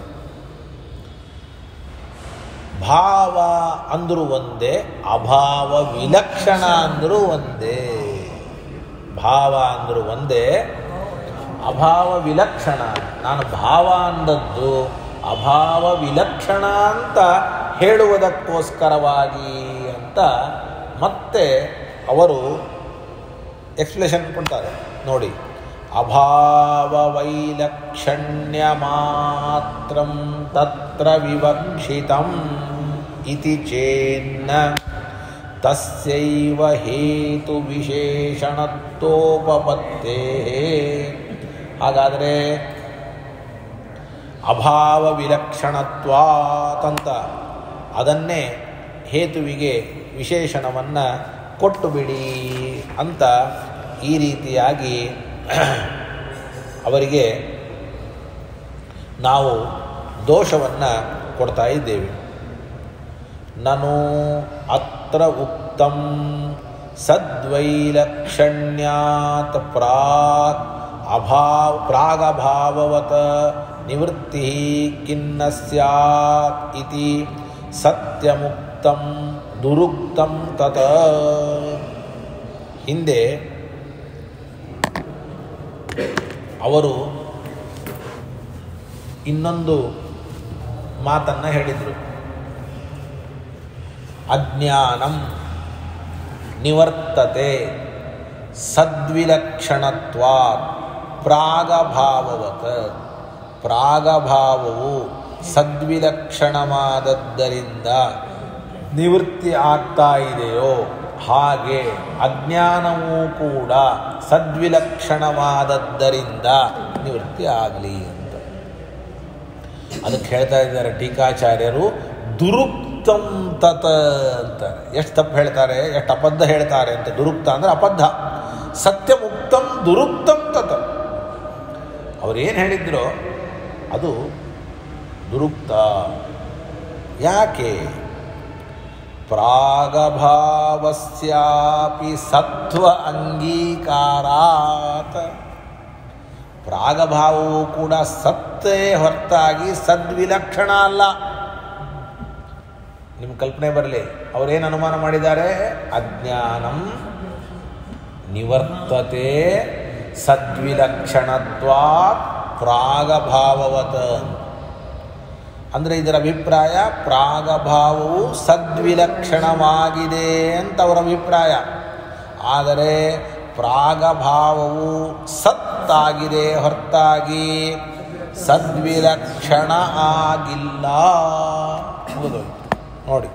ಭಾವ ಅಂದರೂ ಒಂದೇ ಅಭಾವ ವಿಲಕ್ಷಣ ಅಂದರೂ ಒಂದೇ ಭಾವ ಅಂದರೂ ಒಂದೇ ಅಭಾವ ವಿಲಕ್ಷಣ ನಾನು ಭಾವ ಅಂದದ್ದು ಅಭಾವ ವಿಲಕ್ಷಣ ಅಂತ ಹೇಳುವುದಕ್ಕೋಸ್ಕರವಾಗಿ ಅಂತ ಮತ್ತೆ ಅವರು ಎಕ್ಸ್ಪ್ಲೇಷನ್ ಕೊಡ್ತಾರೆ ನೋಡಿ ಅಭಾವ ವೈಲಕ್ಷಣ್ಯ ಮಾತ್ರ ತತ್ರ ವಿವಕ್ಷಿತಂ ಇತಿ ಚೇನ್ನ ತಸ್ಯೈವ ಹೇತು ವಿಶೇಷಣತ್ವೋಪಪತ್ತೇ ಹಾಗಾದರೆ ಅಭಾವ ವಿಲಕ್ಷಣತ್ವಾತಂತ ಅದನ್ನೇ ಹೇತುವಿಗೆ ವಿಶೇಷಣವನ್ನು ಕೊಟ್ಟು ಬಿಡಿ ಅಂತ ಈ ರೀತಿಯಾಗಿ ಅವರಿಗೆ ನಾವು ದೋಷವನ್ನು ಕೊಡ್ತಾ ಇದ್ದೇವೆ ನನು ಅತ್ರ ಉಕ್ತಂ ಸದ್ವೈಲಕ್ಷಣ್ಯಾತ್ ಪ್ರಾಕ್ ಅಭಾವ ಪ್ರಾಗಭಾವವತ ನಿವೃತ್ತಿ ಕಿನ್ನ ಸ್ಯಾತ್ ಇತಿ ಸತ್ಯಮುಕ್ತಂ ದುರುಕ್ತಂ ತತ ಹಿಂದೆ ಅವರು ಇನ್ನೊಂದು ಮಾತನ್ನು ಹೇಳಿದರು ಅಜ್ಞಾನಂ ನಿವರ್ತತೆ ಸದ್ವಿಲಕ್ಷಣತ್ವಾತ್ ಪ್ರಾಗಭಾವವತ ಪ್ರಾಗಭಾವವು ಸದ್ವಿಲಕ್ಷಣವಾದದ್ದರಿಂದ ನಿವೃತ್ತಿ ಆಗ್ತಾ ಇದೆಯೋ ಹಾಗೆ ಅಜ್ಞಾನವೂ ಕೂಡ ಸದ್ವಿಲಕ್ಷಣವಾದದ್ದರಿಂದ ನಿವೃತ್ತಿ ಆಗಲಿ ಅಂತ ಅದಕ್ಕೆ ಹೇಳ್ತಾ ಇದ್ದಾರೆ ಟೀಕಾಚಾರ್ಯರು ದುರುಕ್ತಂ ತತ ಅಂತಾರೆ ಎಷ್ಟು ತಪ್ಪು ಹೇಳ್ತಾರೆ ಎಷ್ಟು ಅಬದ್ಧ ಹೇಳ್ತಾರೆ ಅಂತ ದುರುಕ್ತ ಅಂದರೆ ಅಬದ್ಧ ಸತ್ಯಮುಕ್ತಂ ದುರುಕ್ತಂ ತತ ಅವರೇನು ಹೇಳಿದ್ರು ಅದು ದುರುಕ್ತ ಯಾಕೆ ಪ್ರಾಗಭಾವಸ್ಯಾಪಿ ಸತ್ವ ಅಂಗೀಕಾರಾತ್ ಪ್ರಾಗಭಾವವು ಕೂಡ ಸತ್ತೇ ಹೊರತಾಗಿ ಸದ್ವಿಲಕ್ಷಣ ಅಲ್ಲ ನಿಮ್ಮ ಕಲ್ಪನೆ ಬರಲಿ ಅವರೇನು ಅನುಮಾನ ಮಾಡಿದ್ದಾರೆ ಅಜ್ಞಾನಂ ನಿವರ್ತತೆ ಸದ್ವಿಲಕ್ಷಣತ್ವಾ ಪ್ರಾಗಭಾವವತ ಅಂದರೆ ಇದರ ಅಭಿಪ್ರಾಯ ಪ್ರಾಗಭಾವವು ಸದ್ವಿಲಕ್ಷಣವಾಗಿದೆ ಅಂತ ಅವರ ಅಭಿಪ್ರಾಯ ಆದರೆ ಪ್ರಾಗಭಾವವು ಸತ್ತಾಗಿದೆ ಹೊರತಾಗಿ ಸದ್ವಿಲಕ್ಷಣ ಆಗಿಲ್ಲ ಮುಗಿದೋಯ್ತು ನೋಡಿ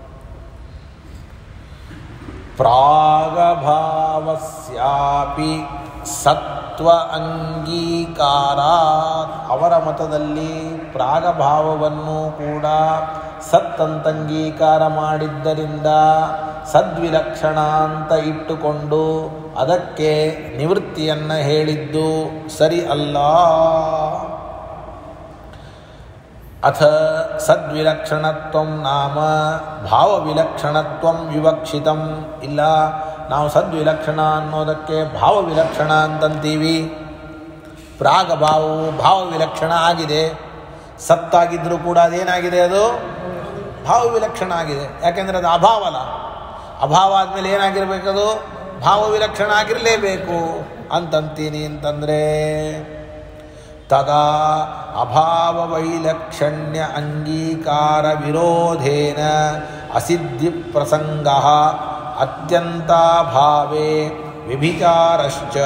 ಪ್ರಾಗಭಾವಸ್ಯಾಪಿ ಸತ್ವ ಅಂಗೀಕಾರ ಅವರ ಮತದಲ್ಲಿ ಪ್ರಾಗಭಾವವನ್ನು ಕೂಡ ಸತ್ ಅಂತ ಅಂಗೀಕಾರ ಮಾಡಿದ್ದರಿಂದ ಸದ್ವಿಲಕ್ಷಣ ಅಂತ ಇಟ್ಟುಕೊಂಡು ಅದಕ್ಕೆ ನಿವೃತ್ತಿಯನ್ನು ಹೇಳಿದ್ದು ಸರಿ ಅಲ್ಲ ಅಥ ಸದ್ವಿಲಕ್ಷಣತ್ವ ನಾಮ ಭಾವವಿಲಕ್ಷಣತ್ವ ವಿವಕ್ಷಿತಂ ಇಲ್ಲ ನಾವು ಸದ್ವಿಲಕ್ಷಣ ಅನ್ನೋದಕ್ಕೆ ಭಾವವಿಲಕ್ಷಣ ಅಂತಂತೀವಿ ಪ್ರಾಗಭಾವವು ಭಾವವಿಲಕ್ಷಣ ಆಗಿದೆ ಸತ್ತಾಗಿದ್ದರೂ ಕೂಡ ಅದೇನಾಗಿದೆ ಅದು ಭಾವವಿಲಕ್ಷಣ ಆಗಿದೆ ಯಾಕೆಂದರೆ ಅದು ಅಭಾವ ಅಲ್ಲ ಅಭಾವ ಆದಮೇಲೆ ಏನಾಗಿರಬೇಕದು ಭಾವವಿಲಕ್ಷಣ ಆಗಿರಲೇಬೇಕು ಅಂತಂತೀನಿ ಅಂತಂದರೆ ತದಾ ಅಭಾವ ವೈಲಕ್ಷಣ್ಯ ಅಂಗೀಕಾರ ವಿರೋಧೇನ ಅಸಿದ್ಧಿ ಪ್ರಸಂಗ ಅತ್ಯಂತಾಭಾವೇ ವ್ಯಭಿಚಾರಶ್ಚ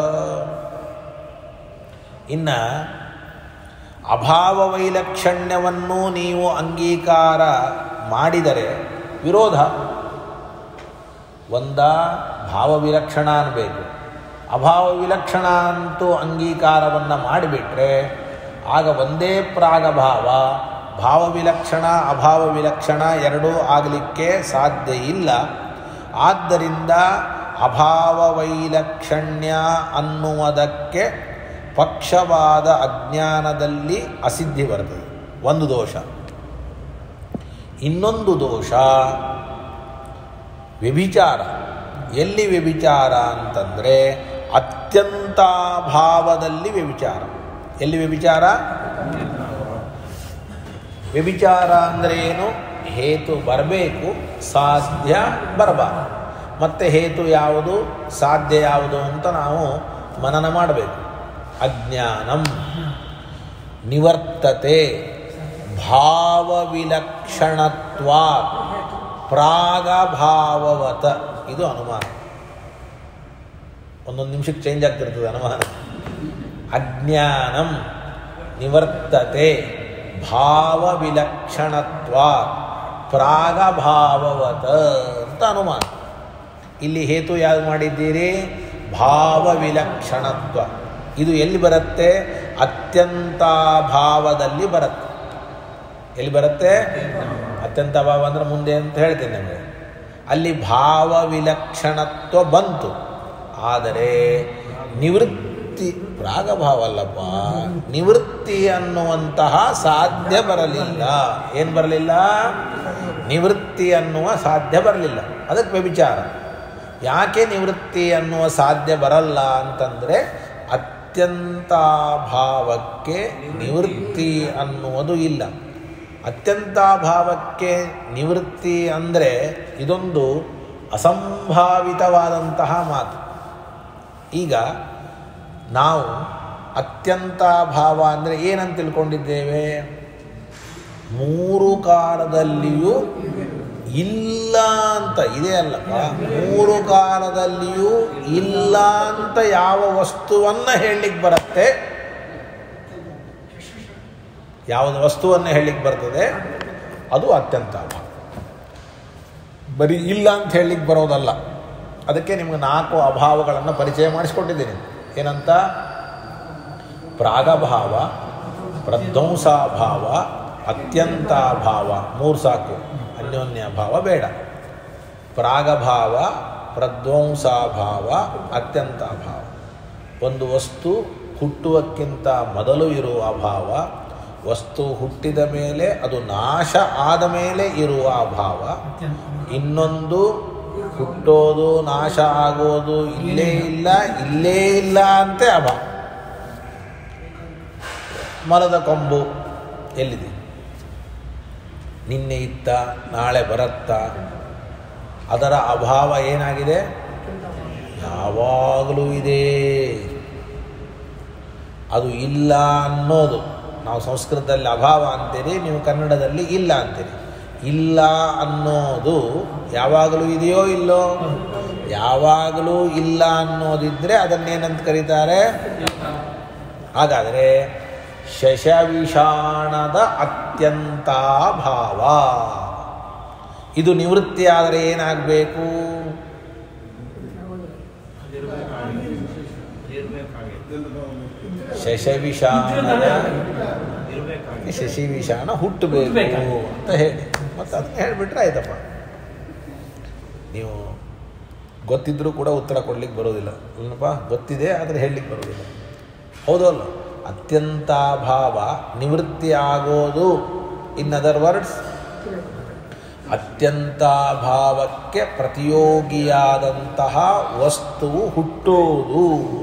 ಇನ್ನು ಅಭಾವ ವೈಲಕ್ಷಣ್ಯವನ್ನು ನೀವು ಅಂಗೀಕಾರ ಮಾಡಿದರೆ ವಿರೋಧ ಒಂದ ಭಾವ ವಿಲಕ್ಷಣ ಅನ್ನಬೇಕು ಅಭಾವ ವಿಲಕ್ಷಣ ಅಂತೂ ಅಂಗೀಕಾರವನ್ನು ಮಾಡಿಬಿಟ್ರೆ ಆಗ ಒಂದೇ ಪ್ರಾಗಭಾವ ಭಾವ ವಿಲಕ್ಷಣ ಅಭಾವ ವಿಲಕ್ಷಣ ಎರಡೂ ಆಗಲಿಕ್ಕೆ ಸಾಧ್ಯ ಇಲ್ಲ ಆದ್ದರಿಂದ ಅಭಾವ ವೈಲಕ್ಷಣ್ಯ ಅನ್ನುವುದಕ್ಕೆ ಪಕ್ಷವಾದ ಅಜ್ಞಾನದಲ್ಲಿ ಅಸಿದ್ಧಿ ಬರ್ತದೆ ಒಂದು ದೋಷ ಇನ್ನೊಂದು ದೋಷ ವ್ಯಭಿಚಾರ ಎಲ್ಲಿ ವ್ಯಭಿಚಾರ ಅಂತಂದರೆ ಅತ್ಯಂತಾಭಾವದಲ್ಲಿ ವ್ಯಭಿಚಾರ ಎಲ್ಲಿ ವ್ಯಭಿಚಾರ ವ್ಯಭಿಚಾರ ಅಂದರೆ ಏನು ಹೇತು ಬರಬೇಕು ಸಾಧ್ಯ ಬರಬಾರದು ಮತ್ತು ಹೇತು ಯಾವುದು ಸಾಧ್ಯ ಯಾವುದು ಅಂತ ನಾವು ಮನನ ಮಾಡಬೇಕು ಅಜ್ಞಾನಂ ನಿವರ್ತತೆ ಭಾವವಿಲಕ್ಷಣತ್ವ ಪ್ರಾಗಭಾವವತ ಇದು ಅನುಮಾನ ಒಂದೊಂದು ನಿಮಿಷಕ್ಕೆ ಚೇಂಜ್ ಆಗ್ತಿರ್ತದೆ ಅನುಮಾನ ಅಜ್ಞಾನಂ ನಿವರ್ತತೆ ಭಾವವಿಲಕ್ಷಣತ್ವ ಪ್ರಾಗಭಾವವತ ಅಂತ ಅನುಮಾನ ಇಲ್ಲಿ ಹೇತು ಯಾವುದು ಮಾಡಿದ್ದೀರಿ ಭಾವವಿಲಕ್ಷಣತ್ವ ಇದು ಎಲ್ಲಿ ಬರುತ್ತೆ ಅತ್ಯಂತಾಭಾವದಲ್ಲಿ ಬರುತ್ತೆ ಎಲ್ಲಿ ಬರುತ್ತೆ ಅತ್ಯಂತ ಭಾವ ಅಂದರೆ ಮುಂದೆ ಅಂತ ಹೇಳ್ತೀನಿ ನಿಮಗೆ ಅಲ್ಲಿ ಭಾವವಿಲಕ್ಷಣತ್ವ ಬಂತು ಆದರೆ ನಿವೃತ್ತಿ ಪ್ರಾಗಭಾವ ಅಲ್ಲಪ್ಪ ನಿವೃತ್ತಿ ಅನ್ನುವಂತಹ ಸಾಧ್ಯ ಬರಲಿಲ್ಲ ಏನು ಬರಲಿಲ್ಲ ನಿವೃತ್ತಿ ಅನ್ನುವ ಸಾಧ್ಯ ಬರಲಿಲ್ಲ ಅದಕ್ಕೆ ವ್ಯಭಿಚಾರ ಯಾಕೆ ನಿವೃತ್ತಿ ಅನ್ನುವ ಸಾಧ್ಯ ಬರಲ್ಲ ಅಂತಂದರೆ ಅತ್ಯಂತಾಭಾವಕ್ಕೆ ನಿವೃತ್ತಿ ಅನ್ನುವುದು ಇಲ್ಲ ಅತ್ಯಂತಾಭಾವಕ್ಕೆ ನಿವೃತ್ತಿ ಅಂದರೆ ಇದೊಂದು ಅಸಂಭಾವಿತವಾದಂತಹ ಮಾತು ಈಗ ನಾವು ಅತ್ಯಂತಾಭಾವ ಅಂದರೆ ಏನಂತ ತಿಳ್ಕೊಂಡಿದ್ದೇವೆ ಮೂರು ಕಾಲದಲ್ಲಿಯೂ ಇಲ್ಲ ಅಂತ ಇದೆ ಅಲ್ಲಪ್ಪ ಮೂರು ಕಾಲದಲ್ಲಿಯೂ ಇಲ್ಲ ಅಂತ ಯಾವ ವಸ್ತುವನ್ನು ಹೇಳಲಿಕ್ಕೆ ಬರುತ್ತೆ ಯಾವುದು ವಸ್ತುವನ್ನು ಹೇಳಲಿಕ್ಕೆ ಬರ್ತದೆ ಅದು ಅತ್ಯಂತ ಅಭಾವ ಬರೀ ಇಲ್ಲ ಅಂತ ಹೇಳಲಿಕ್ಕೆ ಬರೋದಲ್ಲ ಅದಕ್ಕೆ ನಿಮ್ಗೆ ನಾಲ್ಕು ಅಭಾವಗಳನ್ನು ಪರಿಚಯ ಮಾಡಿಸ್ಕೊಟ್ಟಿದ್ದೀನಿ ಏನಂತ ಪ್ರಾಗಭಾವ ಪ್ರಧ್ವಂಸಾಭಾವ ಅತ್ಯಂತಾಭಾವ ಮೂರು ಸಾಕು ಅನ್ಯೋನ್ಯ ಭಾವ ಬೇಡ ಪ್ರಾಗಭಾವ ಪ್ರಧ್ವಂಸಾಭಾವ ಅತ್ಯಂತಾಭಾವ ಒಂದು ವಸ್ತು ಹುಟ್ಟುವಕ್ಕಿಂತ ಮೊದಲು ಇರುವ ಅಭಾವ ವಸ್ತು ಹುಟ್ಟಿದ ಮೇಲೆ ಅದು ನಾಶ ಆದ ಮೇಲೆ ಇರುವ ಅಭಾವ ಇನ್ನೊಂದು ಹುಟ್ಟೋದು ನಾಶ ಆಗೋದು ಇಲ್ಲೇ ಇಲ್ಲ ಇಲ್ಲೇ ಇಲ್ಲ ಅಂತೆ ಅಭಾವ ಮರದ ಕೊಂಬು ಎಲ್ಲಿದೆ ನಿನ್ನೆ ಇತ್ತ ನಾಳೆ ಬರತ್ತಾ ಅದರ ಅಭಾವ ಏನಾಗಿದೆ ಯಾವಾಗಲೂ ಇದೆ ಅದು ಇಲ್ಲ ಅನ್ನೋದು ನಾವು ಸಂಸ್ಕೃತದಲ್ಲಿ ಅಭಾವ ಅಂತೀರಿ ನೀವು ಕನ್ನಡದಲ್ಲಿ ಇಲ್ಲ ಅಂತೀರಿ ಇಲ್ಲ ಅನ್ನೋದು ಯಾವಾಗಲೂ ಇದೆಯೋ ಇಲ್ಲೋ ಯಾವಾಗಲೂ ಇಲ್ಲ ಅನ್ನೋದಿದ್ದರೆ ಅದನ್ನೇನಂತ ಕರೀತಾರೆ ಹಾಗಾದರೆ ಶಶವಿಷಾಣದ ಅತ್ಯಂತಾಭಾವ ಇದು ನಿವೃತ್ತಿ ಆದರೆ ಏನಾಗಬೇಕು ಶಶವಿಷಾಣದ ಶಶಿವಿಷಾಣ ಹುಟ್ಟಬೇಕು ಅಂತ ಹೇಳಿ ಮತ್ತು ಅದನ್ನ ಹೇಳಿಬಿಟ್ರೆ ಆಯ್ತಪ್ಪ ನೀವು ಗೊತ್ತಿದ್ರೂ ಕೂಡ ಉತ್ತರ ಕೊಡ್ಲಿಕ್ಕೆ ಬರೋದಿಲ್ಲ ಏನಪ್ಪ ಗೊತ್ತಿದೆ ಆದರೆ ಹೇಳಲಿಕ್ಕೆ ಬರೋದಿಲ್ಲ ಹೌದು ಅಲ್ಲ ಅತ್ಯಂತಾಭಾವ ನಿವೃತ್ತಿ ಆಗೋದು ಇನ್ ಅದರ್ ವರ್ಡ್ಸ್ ಅತ್ಯಂತಾಭಾವಕ್ಕೆ ಪ್ರತಿಯೋಗಿಯಾದಂತಹ ವಸ್ತುವು ಹುಟ್ಟೋದು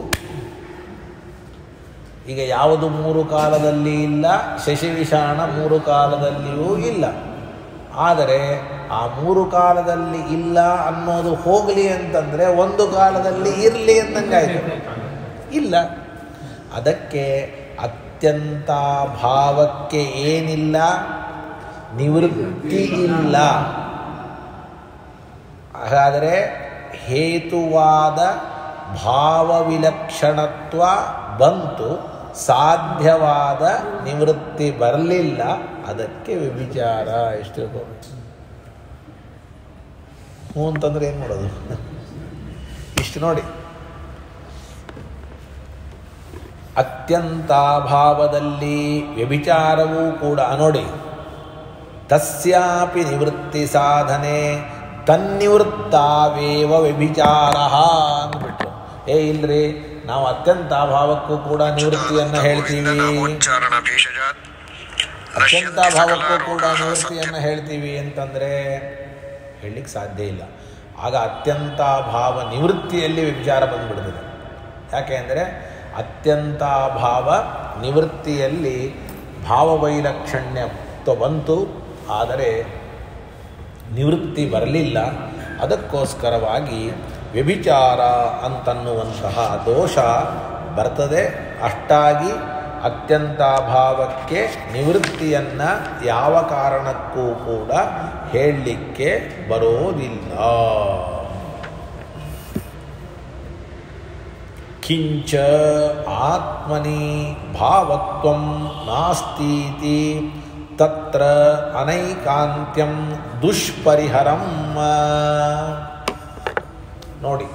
ಈಗ ಯಾವುದು ಮೂರು ಕಾಲದಲ್ಲಿ ಇಲ್ಲ ಶಶಿವಿಷಾಣ ಮೂರು ಕಾಲದಲ್ಲಿಯೂ ಇಲ್ಲ ಆದರೆ ಆ ಮೂರು ಕಾಲದಲ್ಲಿ ಇಲ್ಲ ಅನ್ನೋದು ಹೋಗಲಿ ಅಂತಂದರೆ ಒಂದು ಕಾಲದಲ್ಲಿ ಇರಲಿ ಅಂದಂಗಾಯ್ತು ಇಲ್ಲ ಅದಕ್ಕೆ ಅತ್ಯಂತ ಭಾವಕ್ಕೆ ಏನಿಲ್ಲ ನಿವೃತ್ತಿ ಇಲ್ಲ ಹಾಗಾದರೆ ಹೇತುವಾದ ಭಾವವಿಲಕ್ಷಣತ್ವ ಬಂತು ಸಾಧ್ಯವಾದ ನಿವೃತ್ತಿ ಬರಲಿಲ್ಲ ಅದಕ್ಕೆ ವ್ಯಭಿಚಾರ ಎಷ್ಟು ತಿಳ್ಕೊಬೇಕು ಹ್ಞೂ ಅಂತಂದ್ರೆ ಏನು ಮಾಡೋದು ಇಷ್ಟು ನೋಡಿ ಅತ್ಯಂತಾಭಾವದಲ್ಲಿ ವ್ಯಭಿಚಾರವೂ ಕೂಡ ನೋಡಿ ತಸ್ಯಾಪಿ ನಿವೃತ್ತಿ ಸಾಧನೆ ತನ್ನಿವೃತ್ತಾವೇವ ವ್ಯಭಿಚಾರ ಅಂದ್ಬಿಟ್ರು ಏ ಇಲ್ರಿ ನಾವು ಅತ್ಯಂತ ಭಾವಕ್ಕೂ ಕೂಡ ನಿವೃತ್ತಿಯನ್ನು ಹೇಳ್ತೀವಿ ನಾಮೋಚ್ಚಾರಣ ಭೇಷಜಾತ್ ಅತ್ಯಂತ ಭಾವಕ್ಕೂ ಕೂಡ ನಿವೃತ್ತಿಯನ್ನು ಹೇಳ್ತೀವಿ ಅಂತಂದರೆ ಹೇಳಲಿಕ್ಕೆ ಸಾಧ್ಯ ಇಲ್ಲ ಆಗ ಅತ್ಯಂತ ಭಾವ ನಿವೃತ್ತಿಯಲ್ಲಿ ವಿಚಾರ ಬಂದ್ಬಿಡ್ತದೆ ಯಾಕೆ ಅಂದರೆ ಅತ್ಯಂತ ಭಾವ ನಿವೃತ್ತಿಯಲ್ಲಿ ಭಾವವೈಲಕ್ಷಣ್ಯತ್ವ ಬಂತು ಆದರೆ ನಿವೃತ್ತಿ ಬರಲಿಲ್ಲ ಅದಕ್ಕೋಸ್ಕರವಾಗಿ ವ್ಯಭಿಚಾರ ಅಂತನ್ನುವಂತಹ ದೋಷ ಬರ್ತದೆ ಅಷ್ಟಾಗಿ ಅತ್ಯಂತ ಭಾವಕ್ಕೆ ನಿವೃತ್ತಿಯನ್ನು ಯಾವ ಕಾರಣಕ್ಕೂ ಕೂಡ ಹೇಳಲಿಕ್ಕೆ ಬರೋದಿಲ್ಲ ಕಿಂಚ ಆತ್ಮನಿ ಭಾವತ್ವಂ ನಾಸ್ತೀತಿ ತತ್ರ ಅನೈಕಾಂತ್ಯಂ ದುಷ್ಪರಿಹರಂ ನೋಡಿ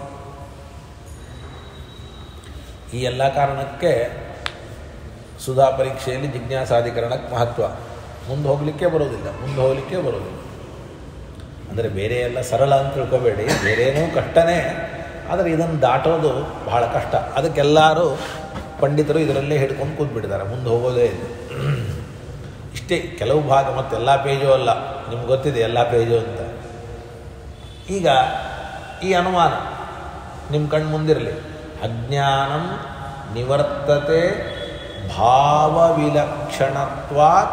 ಈ ಎಲ್ಲ ಕಾರಣಕ್ಕೆ ಸುಧಾ ಪರೀಕ್ಷೆಯಲ್ಲಿ ಜಿಜ್ಞಾಸಾಧಿಕರಣಕ್ಕೆ ಮಹತ್ವ ಮುಂದೆ ಹೋಗಲಿಕ್ಕೆ ಬರೋದಿಲ್ಲ ಮುಂದೆ ಹೋಗಲಿಕ್ಕೆ ಬರೋದಿಲ್ಲ ಅಂದರೆ ಬೇರೆ ಎಲ್ಲ ಸರಳ ಅಂತ ತಿಳ್ಕೊಬೇಡಿ ಬೇರೇನೂ ಕಷ್ಟನೇ ಆದರೆ ಇದನ್ನು ದಾಟೋದು ಬಹಳ ಕಷ್ಟ ಅದಕ್ಕೆಲ್ಲರೂ ಪಂಡಿತರು ಇದರಲ್ಲೇ ಹಿಡ್ಕೊಂಡು ಕೂತ್ಬಿಟ್ಟಿದ್ದಾರೆ ಮುಂದೆ ಹೋಗೋದೇ ಇಲ್ಲ ಇಷ್ಟೇ ಕೆಲವು ಭಾಗ ಮತ್ತು ಎಲ್ಲ ಪೇಜು ಅಲ್ಲ ನಿಮ್ಗೆ ಗೊತ್ತಿದೆ ಎಲ್ಲ ಪೇಜು ಅಂತ ಈಗ ಈ ಅನುಮಾನ ನಿಮ್ಮ ಕಣ್ಣು ಮುಂದಿರಲಿ ಅಜ್ಞಾನಂ ನಿವರ್ತತೆ ಭಾವವಿಲಕ್ಷಣತ್ವಾತ್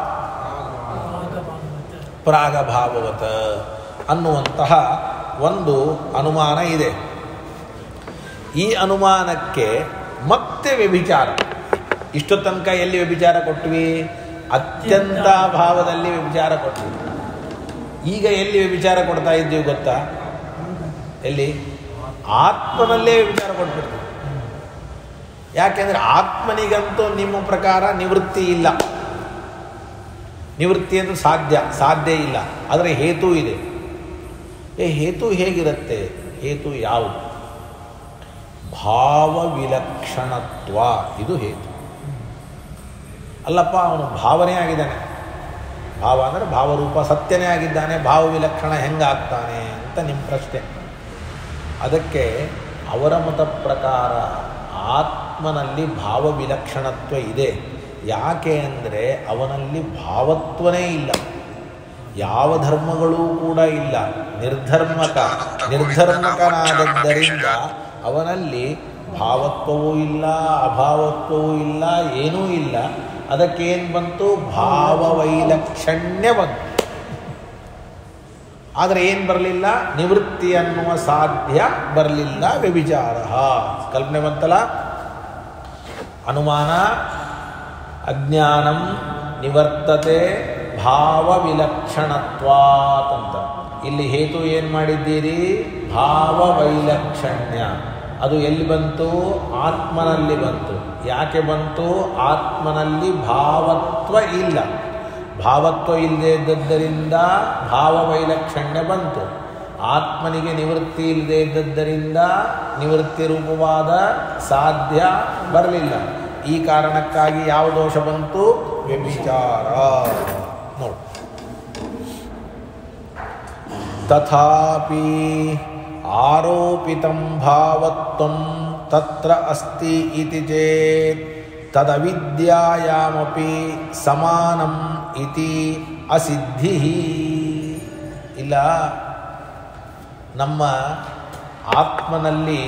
ಪ್ರಾಗಭಾವವತ ಅನ್ನುವಂತಹ ಒಂದು ಅನುಮಾನ ಇದೆ ಈ ಅನುಮಾನಕ್ಕೆ ಮತ್ತೆ ವ್ಯಭಿಚಾರ ಇಷ್ಟು ತನಕ ಎಲ್ಲಿ ವ್ಯಭಿಚಾರ ಕೊಟ್ವಿ ಅತ್ಯಂತ ಭಾವದಲ್ಲಿ ವ್ಯಭಿಚಾರ ಕೊಟ್ವಿ ಈಗ ಎಲ್ಲಿ ವ್ಯಭಿಚಾರ ಕೊಡ್ತಾ ಇದ್ದೀವಿ ಗೊತ್ತಾ ಎಲ್ಲಿ ಆತ್ಮನಲ್ಲೇ ವ್ಯಭಿಚಾರ ಕೊಟ್ಬಿಡ್ತೀವಿ ಯಾಕೆಂದರೆ ಆತ್ಮನಿಗಂತೂ ನಿಮ್ಮ ಪ್ರಕಾರ ನಿವೃತ್ತಿ ಇಲ್ಲ ನಿವೃತ್ತಿ ಎಂದು ಸಾಧ್ಯ ಸಾಧ್ಯ ಇಲ್ಲ ಆದರೆ ಹೇತು ಇದೆ ಏ ಹೇತು ಹೇಗಿರುತ್ತೆ ಹೇತು ಯಾವುದು ಭಾವವಿಲಕ್ಷಣತ್ವ ಇದು ಹೇತು ಅಲ್ಲಪ್ಪ ಅವನು ಭಾವನೆ ಆಗಿದ್ದಾನೆ ಭಾವ ಅಂದರೆ ಭಾವರೂಪ ಸತ್ಯನೇ ಆಗಿದ್ದಾನೆ ಭಾವವಿಲಕ್ಷಣ ಹೆಂಗಾಗ್ತಾನೆ ಅಂತ ನಿಮ್ಮ ಪ್ರಶ್ನೆ ಅದಕ್ಕೆ ಅವರ ಮತ ಪ್ರಕಾರ ಆತ್ಮನಲ್ಲಿ ಭಾವವಿಲಕ್ಷಣತ್ವ ಇದೆ ಯಾಕೆ ಅಂದರೆ ಅವನಲ್ಲಿ ಭಾವತ್ವನೇ ಇಲ್ಲ ಯಾವ ಧರ್ಮಗಳೂ ಕೂಡ ಇಲ್ಲ ನಿರ್ಧರ್ಮಕ ನಿರ್ಧರ್ಮಕನಾದದ್ದರಿಂದ ಅವನಲ್ಲಿ ಭಾವತ್ವವೂ ಇಲ್ಲ ಅಭಾವತ್ವವೂ ಇಲ್ಲ ಏನೂ ಇಲ್ಲ ಅದಕ್ಕೇನು ಬಂತು ಭಾವವೈಲಕ್ಷಣ್ಯ ಬಂತು ಆದರೆ ಏನು ಬರಲಿಲ್ಲ ನಿವೃತ್ತಿ ಅನ್ನುವ ಸಾಧ್ಯ ಬರಲಿಲ್ಲ ವ್ಯಭಿಚಾರ ಕಲ್ಪನೆ ಬಂತಲ್ಲ ಅನುಮಾನ ಅಜ್ಞಾನಂ ನಿವರ್ತತೆ ಭಾವವಿಲಕ್ಷಣತ್ವಾತ್ ಅಂತ ಇಲ್ಲಿ ಹೇತು ಏನು ಮಾಡಿದ್ದೀರಿ ಭಾವವೈಲಕ್ಷಣ್ಯ ಅದು ಎಲ್ಲಿ ಬಂತು ಆತ್ಮನಲ್ಲಿ ಬಂತು ಯಾಕೆ ಬಂತು ಆತ್ಮನಲ್ಲಿ ಭಾವತ್ವ ಇಲ್ಲ ಭಾವತ್ವ ಇಲ್ಲದೆ ಇದ್ದದ್ದರಿಂದ ಭಾವವೈಲಕ್ಷಣ್ಯ ಬಂತು ಆತ್ಮನಿಗೆ ನಿವೃತ್ತಿ ಇಲ್ಲದೆ ಇದ್ದದ್ದರಿಂದ ನಿವೃತ್ತಿ ರೂಪವಾದ ಸಾಧ್ಯ ಬರಲಿಲ್ಲ ಈ ಕಾರಣಕ್ಕಾಗಿ ಯಾವ ದೋಷ ಬಂತು ವ್ಯಭಿಚಾರ ನೋಡಿ ತಥಾಪಿ ಆರೋಪಿತಂ ಭಾವತ್ವಂ ತತ್ರ ಅಸ್ತಿ ಇತಿ ಚೇತ್ ತದವಿದ್ಯಾಯಾಮಪಿ ಸಮಾನಂ ಇತಿ ಅಸಿದ್ಧಿ ಇಲ್ಲ ನಮ್ಮ ಆತ್ಮನಲ್ಲಿ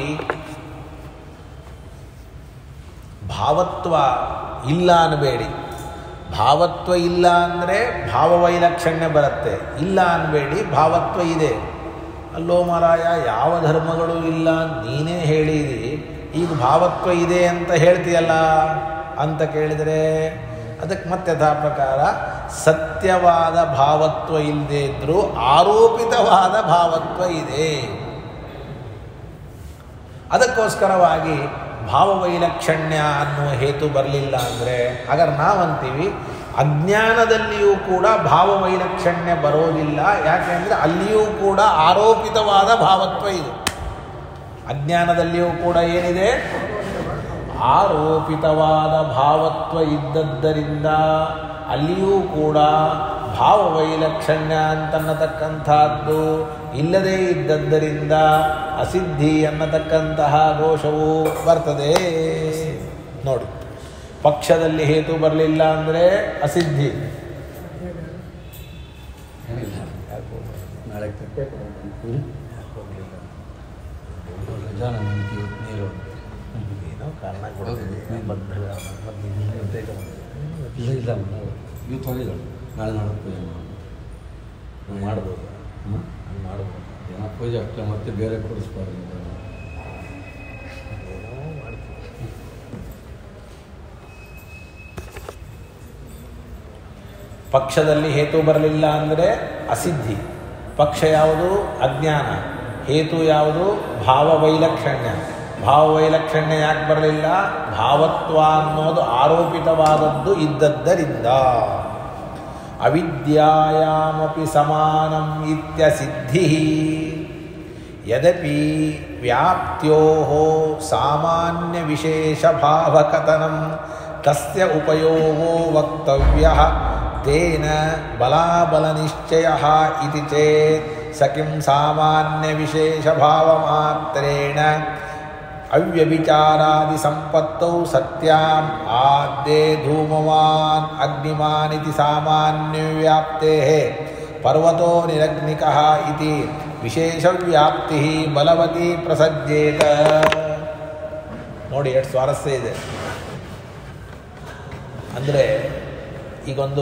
ಭಾವತ್ವ ಇಲ್ಲ ಅನ್ಬೇಡಿ ಭಾವತ್ವ ಇಲ್ಲ ಅಂದರೆ ಭಾವವೈಲಕ್ಷಣ್ಯ ಬರುತ್ತೆ ಇಲ್ಲ ಅನ್ಬೇಡಿ ಭಾವತ್ವ ಇದೆ ಅಲ್ಲೋ ಮಾರಾಯ ಯಾವ ಧರ್ಮಗಳು ಇಲ್ಲ ನೀನೇ ಹೇಳಿದಿ ಈಗ ಭಾವತ್ವ ಇದೆ ಅಂತ ಹೇಳ್ತೀಯಲ್ಲ ಅಂತ ಕೇಳಿದರೆ ಅದಕ್ಕೆ ಮತ್ತೆ ಯಥಾ ಪ್ರಕಾರ ಸತ್ಯವಾದ ಭಾವತ್ವ ಇಲ್ಲದೆ ಇದ್ದರೂ ಆರೋಪಿತವಾದ ಭಾವತ್ವ ಇದೆ ಅದಕ್ಕೋಸ್ಕರವಾಗಿ ಭಾವವೈಲಕ್ಷಣ್ಯ ಅನ್ನುವ ಹೇತು ಬರಲಿಲ್ಲ ಅಂದರೆ ಹಾಗಾದ್ರೆ ನಾವಂತೀವಿ ಅಜ್ಞಾನದಲ್ಲಿಯೂ ಕೂಡ ಭಾವವೈಲಕ್ಷಣ್ಯ ಬರೋದಿಲ್ಲ ಯಾಕೆಂದರೆ ಅಲ್ಲಿಯೂ ಕೂಡ ಆರೋಪಿತವಾದ ಭಾವತ್ವ ಇದೆ ಅಜ್ಞಾನದಲ್ಲಿಯೂ ಕೂಡ ಏನಿದೆ ಆರೋಪಿತವಾದ ಭಾವತ್ವ ಇದ್ದದ್ದರಿಂದ ಅಲ್ಲಿಯೂ ಕೂಡ ಭಾವವೈಲಕ್ಷಣ್ಯ ಅಂತನ್ನತಕ್ಕಂಥದ್ದು ಇಲ್ಲದೇ ಇದ್ದದ್ದರಿಂದ ಅಸಿದ್ಧಿ ಅನ್ನತಕ್ಕಂತಹ ದೋಷವು ಬರ್ತದೆ ನೋಡಿ ಪಕ್ಷದಲ್ಲಿ ಹೇತು ಬರಲಿಲ್ಲ ಅಂದರೆ ಅಸಿದ್ಧಿ ನಾಳೆ ರಜಾ ನನಗೆ ಇವತ್ತು ನೀರು ಏನೋ ಕಾರಣ ಕೊಡ್ತೀವಿ ಬದ್ಧ ಇಲ್ಲ ಇಲ್ಲ ನಾವು ಇವತ್ತು ಹೋಗಿದ್ದಾಳೆ ನಾಳೆ ನಾಳೆ ಪೂಜೆ ಮಾಡೋದು ಮಾಡ್ಬೋದು ಹ್ಞೂ ಹಂಗೆ ಮಾಡ್ಬೋದು ಏನೋ ಪೂಜೆ ಅಷ್ಟೇ ಮತ್ತೆ ಬೇರೆ ಕೊಡಿಸ್ಬಾರ್ದು ಏನೋ ಮಾಡ್ತೀವಿ ಪಕ್ಷದಲ್ಲಿ ಹೇತು ಬರಲಿಲ್ಲ ಅಂದರೆ ಅಸಿದ್ಧಿ ಪಕ್ಷ ಯಾವುದು ಅಜ್ಞಾನ ಹೇತು ಯಾವುದು ಭಾವವೈಲಕ್ಷಣ್ಯ ಭಾವವೈಲಕ್ಷಣ್ಯ ಯಾಕೆ ಬರಲಿಲ್ಲ ಭಾವತ್ವ ಅನ್ನೋದು ಆರೋಪಿತವಾದದ್ದು ಇದ್ದದ್ದರಿಂದ ಅವಿದ್ಯಾಯಾಮಪಿ ಸಮಾನಂ ಇತ್ಯಸಿದ್ಧಿ ಯದಪಿ ವ್ಯಾಪ್ತ್ಯೋ ಸಾಮಾನ್ಯ ವಿಶೇಷ ಭಾವಕಥನಂ ತಸ್ಯ ಉಪಯೋಗೋ ವಕ್ತವ್ಯ ತೇನ ಬಲಾಬಲನಿಶ್ಚಯ ಇತಿ ಚೇತ್ ಸ ಕಿಂ ಸಾಮಾನ್ಯ ವಿಶೇಷ ಭಾವಮಾತ್ರೇಣ ಅವ್ಯಭಿಚಾರಾದಿ ಸಂಪತ್ತೌ ಸತ್ಯಾಂ ಆದ್ಯೆ ಧೂಮವಾನ್ ಅಗ್ನಿಮಾನ್ ಇತಿ ಸಾಮಾನ್ಯ ವ್ಯಾಪ್ತೆ ಪರ್ವತೋ ನಿರಗ್ನಿಕಃ ಇತಿ ವಿಶೇಷ ವ್ಯಾಪ್ತಿ ಬಲವತಿ ಪ್ರಸಜ್ಜೇತ ನೋಡಿ ಎಷ್ಟು ಸ್ವಾರಸ್ಯ ಇದೆ ಅಂದರೆ ಈಗೊಂದು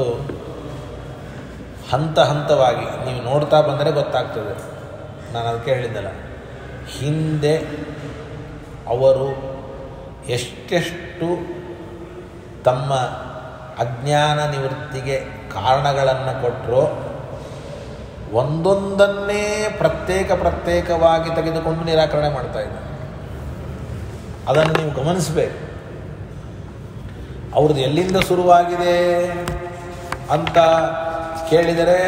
ಹಂತ ಹಂತವಾಗಿ ನೀವು ನೋಡ್ತಾ ಬಂದರೆ ಗೊತ್ತಾಗ್ತದೆ ನಾನು ಅದಕ್ಕೆ ಹೇಳಿದ್ದಲ್ಲ ಹಿಂದೆ ಅವರು ಎಷ್ಟೆಷ್ಟು ತಮ್ಮ ಅಜ್ಞಾನ ನಿವೃತ್ತಿಗೆ ಕಾರಣಗಳನ್ನು ಕೊಟ್ಟರೋ ಒಂದೊಂದನ್ನೇ ಪ್ರತ್ಯೇಕ ಪ್ರತ್ಯೇಕವಾಗಿ ತೆಗೆದುಕೊಂಡು ನಿರಾಕರಣೆ ಮಾಡ್ತಾ ಇದ್ದಾರೆ ಅದನ್ನು ನೀವು ಗಮನಿಸಬೇಕು ಅವ್ರದ್ದು ಎಲ್ಲಿಂದ ಶುರುವಾಗಿದೆ ಅಂತ ಕೇಳಿದರೆ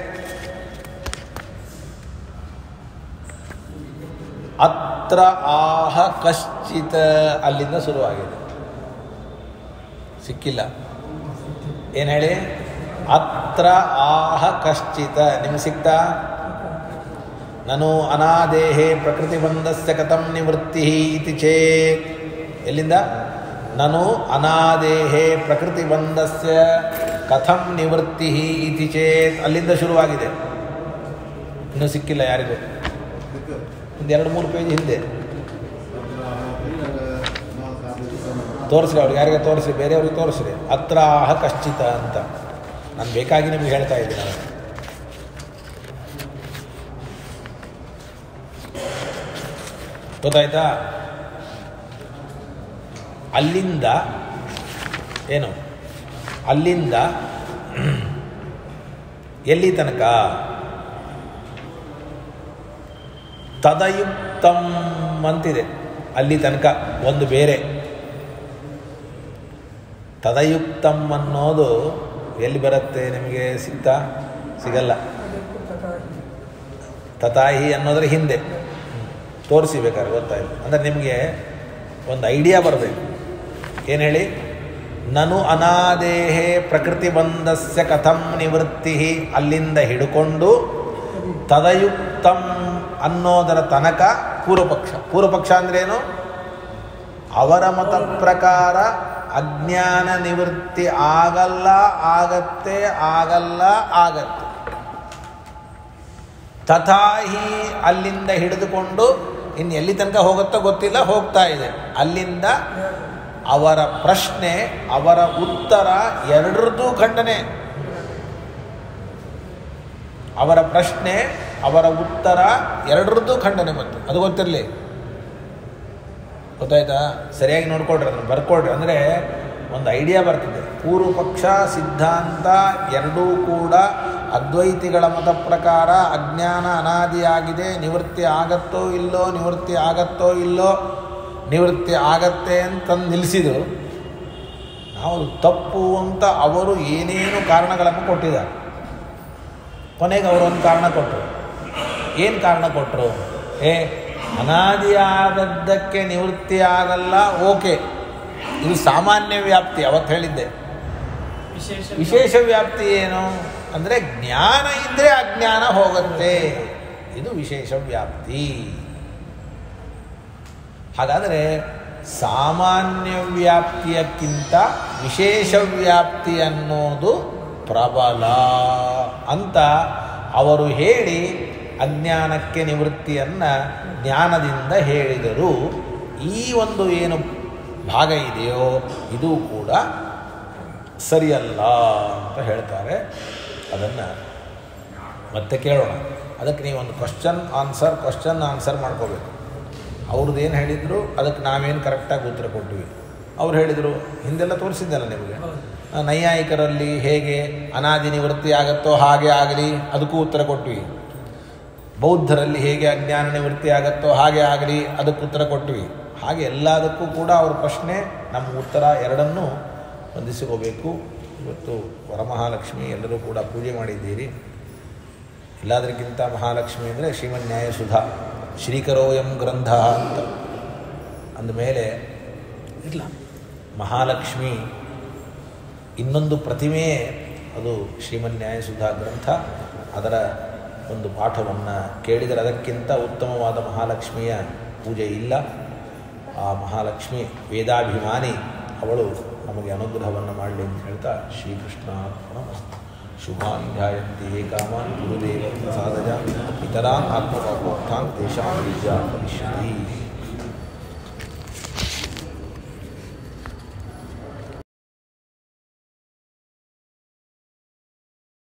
ಅತ್ರ ಆಹ ಕಶ್ಚಿತ ಅಲ್ಲಿಂದ ಶುರುವಾಗಿದೆ ಸಿಕ್ಕಿಲ್ಲ ಏನು ಹೇಳಿ ಅತ್ರ ಆಹ ಕಶ್ಚಿತ ನಿಮ್ಗೆ ಸಿಕ್ತಾ ನನು ಅನಾದೇಹೇ ಪ್ರಕೃತಿ ಬಂಧಸ್ಯ ಕಥಂ ನಿವೃತ್ತಿ ಇತಿ ಚೇತ್ ಎಲ್ಲಿಂದ ನನು ಅನಾದೇಹೇ ಪ್ರಕೃತಿ ಬಂಧಸ್ಯ ಕಥಂ ನಿವೃತ್ತಿ ಇತಿ ಚೇತ್ ಅಲ್ಲಿಂದ ಶುರುವಾಗಿದೆ ಇನ್ನೂ ಸಿಕ್ಕಿಲ್ಲ ಯಾರಿಗೂ ಒಂದು ಎರಡು ಮೂರು ಪೇಜ್ ಹಿಂದೆ ತೋರಿಸ್ರಿ ಅವ್ರಿಗೆ ಯಾರಿಗೆ ತೋರಿಸ್ರಿ ಬೇರೆಯವ್ರಿಗೆ ತೋರಿಸ್ರಿ ಅತ್ರ ಆಹ ಕಶ್ಚಿತ ಅಂತ ನಾನು ಬೇಕಾಗಿ ನಿಮಗೆ ಹೇಳ್ತಾ ಇದ್ದೀನಿ ನಾನು ಗೊತ್ತಾಯ್ತಾ ಅಲ್ಲಿಂದ ಏನು ಅಲ್ಲಿಂದ ಎಲ್ಲಿ ತನಕ ತದಯುಕ್ತಂ ಅಂತಿದೆ ಅಲ್ಲಿ ತನಕ ಒಂದು ಬೇರೆ ತದಯುಕ್ತಂ ಅನ್ನೋದು ಎಲ್ಲಿ ಬರುತ್ತೆ ನಿಮಗೆ ಸಿಗ್ತಾ ಸಿಗಲ್ಲ ತಥಾಹಿ ಅನ್ನೋದ್ರ ಹಿಂದೆ ತೋರಿಸಿ ಬೇಕಾದ್ರೆ ಗೊತ್ತಾಯಿತು ಅಂದರೆ ನಿಮಗೆ ಒಂದು ಐಡಿಯಾ ಬರಬೇಕು ಏನು ಹೇಳಿ ನನು ಅನಾದೇಹೇ ಪ್ರಕೃತಿ ಬಂಧಸ್ಯ ಕಥಂ ನಿವೃತ್ತಿ ಅಲ್ಲಿಂದ ಹಿಡ್ಕೊಂಡು ತದಯುಕ್ತಂ ಅನ್ನೋದರ ತನಕ ಪೂರ್ವಪಕ್ಷ ಪೂರ್ವಪಕ್ಷ ಅಂದ್ರೇನು ಅವರ ಮತ ಪ್ರಕಾರ ಅಜ್ಞಾನ ನಿವೃತ್ತಿ ಆಗಲ್ಲ ಆಗತ್ತೆ ಆಗಲ್ಲ ಆಗತ್ತೆ ತಥಾಹಿ ಅಲ್ಲಿಂದ ಹಿಡಿದುಕೊಂಡು ಇನ್ನು ಎಲ್ಲಿ ತನಕ ಹೋಗುತ್ತೋ ಗೊತ್ತಿಲ್ಲ ಹೋಗ್ತಾ ಇದೆ ಅಲ್ಲಿಂದ ಅವರ ಪ್ರಶ್ನೆ ಅವರ ಉತ್ತರ ಎರಡರದ್ದು ಖಂಡನೆ ಅವರ ಪ್ರಶ್ನೆ ಅವರ ಉತ್ತರ ಎರಡರದ್ದು ಖಂಡನೆ ಮತ್ತು ಅದು ಗೊತ್ತಿರಲಿ ಗೊತ್ತಾಯ್ತಾ ಸರಿಯಾಗಿ ನೋಡ್ಕೊಳ್ರಿ ಅದನ್ನು ಬರ್ಕೊಳ್ರಿ ಅಂದರೆ ಒಂದು ಐಡಿಯಾ ಬರ್ತದೆ ಪೂರ್ವ ಪಕ್ಷ ಸಿದ್ಧಾಂತ ಎರಡೂ ಕೂಡ ಅದ್ವೈತಿಗಳ ಮತ ಪ್ರಕಾರ ಅಜ್ಞಾನ ಅನಾದಿಯಾಗಿದೆ ನಿವೃತ್ತಿ ಆಗತ್ತೋ ಇಲ್ಲೋ ನಿವೃತ್ತಿ ಆಗತ್ತೋ ಇಲ್ಲೋ ನಿವೃತ್ತಿ ಆಗತ್ತೆ ಅಂತ ನಿಲ್ಲಿಸಿದರು ನಾವು ಅದು ತಪ್ಪು ಅಂತ ಅವರು ಏನೇನು ಕಾರಣಗಳನ್ನು ಕೊಟ್ಟಿದ್ದಾರೆ ಕೊನೆಗೆ ಅವರೊಂದು ಕಾರಣ ಕೊಟ್ಟರು ಏನು ಕಾರಣ ಕೊಟ್ಟರು ಏ ಅನಾದಿಯಾದದ್ದಕ್ಕೆ ನಿವೃತ್ತಿ ಆಗಲ್ಲ ಓಕೆ ಇದು ಸಾಮಾನ್ಯ ವ್ಯಾಪ್ತಿ ಅವತ್ತು ಹೇಳಿದ್ದೆ ವಿಶೇಷ ವಿಶೇಷ ವ್ಯಾಪ್ತಿ ಏನು ಅಂದರೆ ಜ್ಞಾನ ಇದ್ದರೆ ಅಜ್ಞಾನ ಹೋಗುತ್ತೆ ಇದು ವಿಶೇಷ ವ್ಯಾಪ್ತಿ ಹಾಗಾದರೆ ಸಾಮಾನ್ಯ ವ್ಯಾಪ್ತಿಯಕ್ಕಿಂತ ವಿಶೇಷ ವ್ಯಾಪ್ತಿ ಅನ್ನೋದು ಪ್ರಬಲ ಅಂತ ಅವರು ಹೇಳಿ ಅಜ್ಞಾನಕ್ಕೆ ನಿವೃತ್ತಿಯನ್ನು ಜ್ಞಾನದಿಂದ ಹೇಳಿದರು ಈ ಒಂದು ಏನು ಭಾಗ ಇದೆಯೋ ಇದು ಕೂಡ ಸರಿಯಲ್ಲ ಅಂತ ಹೇಳ್ತಾರೆ ಅದನ್ನು ಮತ್ತೆ ಕೇಳೋಣ ಅದಕ್ಕೆ ನೀವು ಒಂದು ಕ್ವಶನ್ ಆನ್ಸರ್ ಕ್ವಶನ್ ಆನ್ಸರ್ ಮಾಡ್ಕೋಬೇಕು ಅವ್ರದ್ದು ಏನು ಹೇಳಿದರು ಅದಕ್ಕೆ ನಾವೇನು ಕರೆಕ್ಟಾಗಿ ಉತ್ತರ ಕೊಟ್ಟಿವಿ ಅವ್ರು ಹೇಳಿದರು ಹಿಂದೆಲ್ಲ ತೋರಿಸಿದ್ದಲ್ಲ ನಿಮಗೆ ಆ, ನೈಯಾಯಿಕರಲ್ಲಿ ಹೇಗೆ ಅನಾದಿ ನಿವೃತ್ತಿ ಆಗತ್ತೋ ಹಾಗೆ ಆಗಲಿ ಅದಕ್ಕೂ ಉತ್ತರ ಕೊಟ್ವಿ ಬೌದ್ಧರಲ್ಲಿ ಹೇಗೆ ಅಜ್ಞಾನ ನಿವೃತ್ತಿ ಆಗತ್ತೋ ಹಾಗೆ ಆಗಲಿ ಅದಕ್ಕೆ ಉತ್ತರ ಕೊಟ್ವಿ ಹಾಗೆ ಎಲ್ಲದಕ್ಕೂ ಕೂಡ ಅವ್ರ ಪ್ರಶ್ನೆ ನಮ್ಮ ಉತ್ತರ ಎರಡನ್ನೂ ಹೊಂದಿಸಿಕೋಬೇಕು ಇವತ್ತು ವರಮಹಾಲಕ್ಷ್ಮಿ ಎಲ್ಲರೂ ಕೂಡ ಪೂಜೆ ಮಾಡಿದ್ದೀರಿ ಎಲ್ಲದಕ್ಕಿಂತ ಮಹಾಲಕ್ಷ್ಮಿ ಅಂದರೆ ಶ್ರೀಮನ್ ನ್ಯಾಯ ಸುಧಾ ಶ್ರೀಕರೋಯಂ ಗ್ರಂಥ ಅಂತ ಅಂದಮೇಲೆ ಇಲ್ಲ ಮಹಾಲಕ್ಷ್ಮಿ ಇನ್ನೊಂದು ಪ್ರತಿಮೆಯೇ ಅದು ಶ್ರೀಮನ್ ನ್ಯಾಯ ಸುಧಾ ಗ್ರಂಥ ಅದರ ಒಂದು ಪಾಠವನ್ನು ಕೇಳಿದರೆ ಅದಕ್ಕಿಂತ ಉತ್ತಮವಾದ ಮಹಾಲಕ್ಷ್ಮಿಯ ಪೂಜೆ ಇಲ್ಲ ಆ ಮಹಾಲಕ್ಷ್ಮಿ ವೇದಾಭಿಮಾನಿ ಅವಳು ನಮಗೆ ಅನುಗ್ರಹವನ್ನು ಮಾಡಲಿ ಅಂತ ಹೇಳ್ತಾ ಶ್ರೀಕೃಷ್ಣ ನಮಸ್ತೆ ಶುಭಾನ್ ಧ್ಯಾಯಂತಿ ಏಕಾಮಾನ್ ಗುರುದೇವ ಸಾಧಜ ಇತರಾನ್ ಆತ್ಮಕಾಕೋತ್ಥಾನ್ ತೇಷಾಂ ವಿದ್ಯಾ ಭವಿಷ್ಯತಿ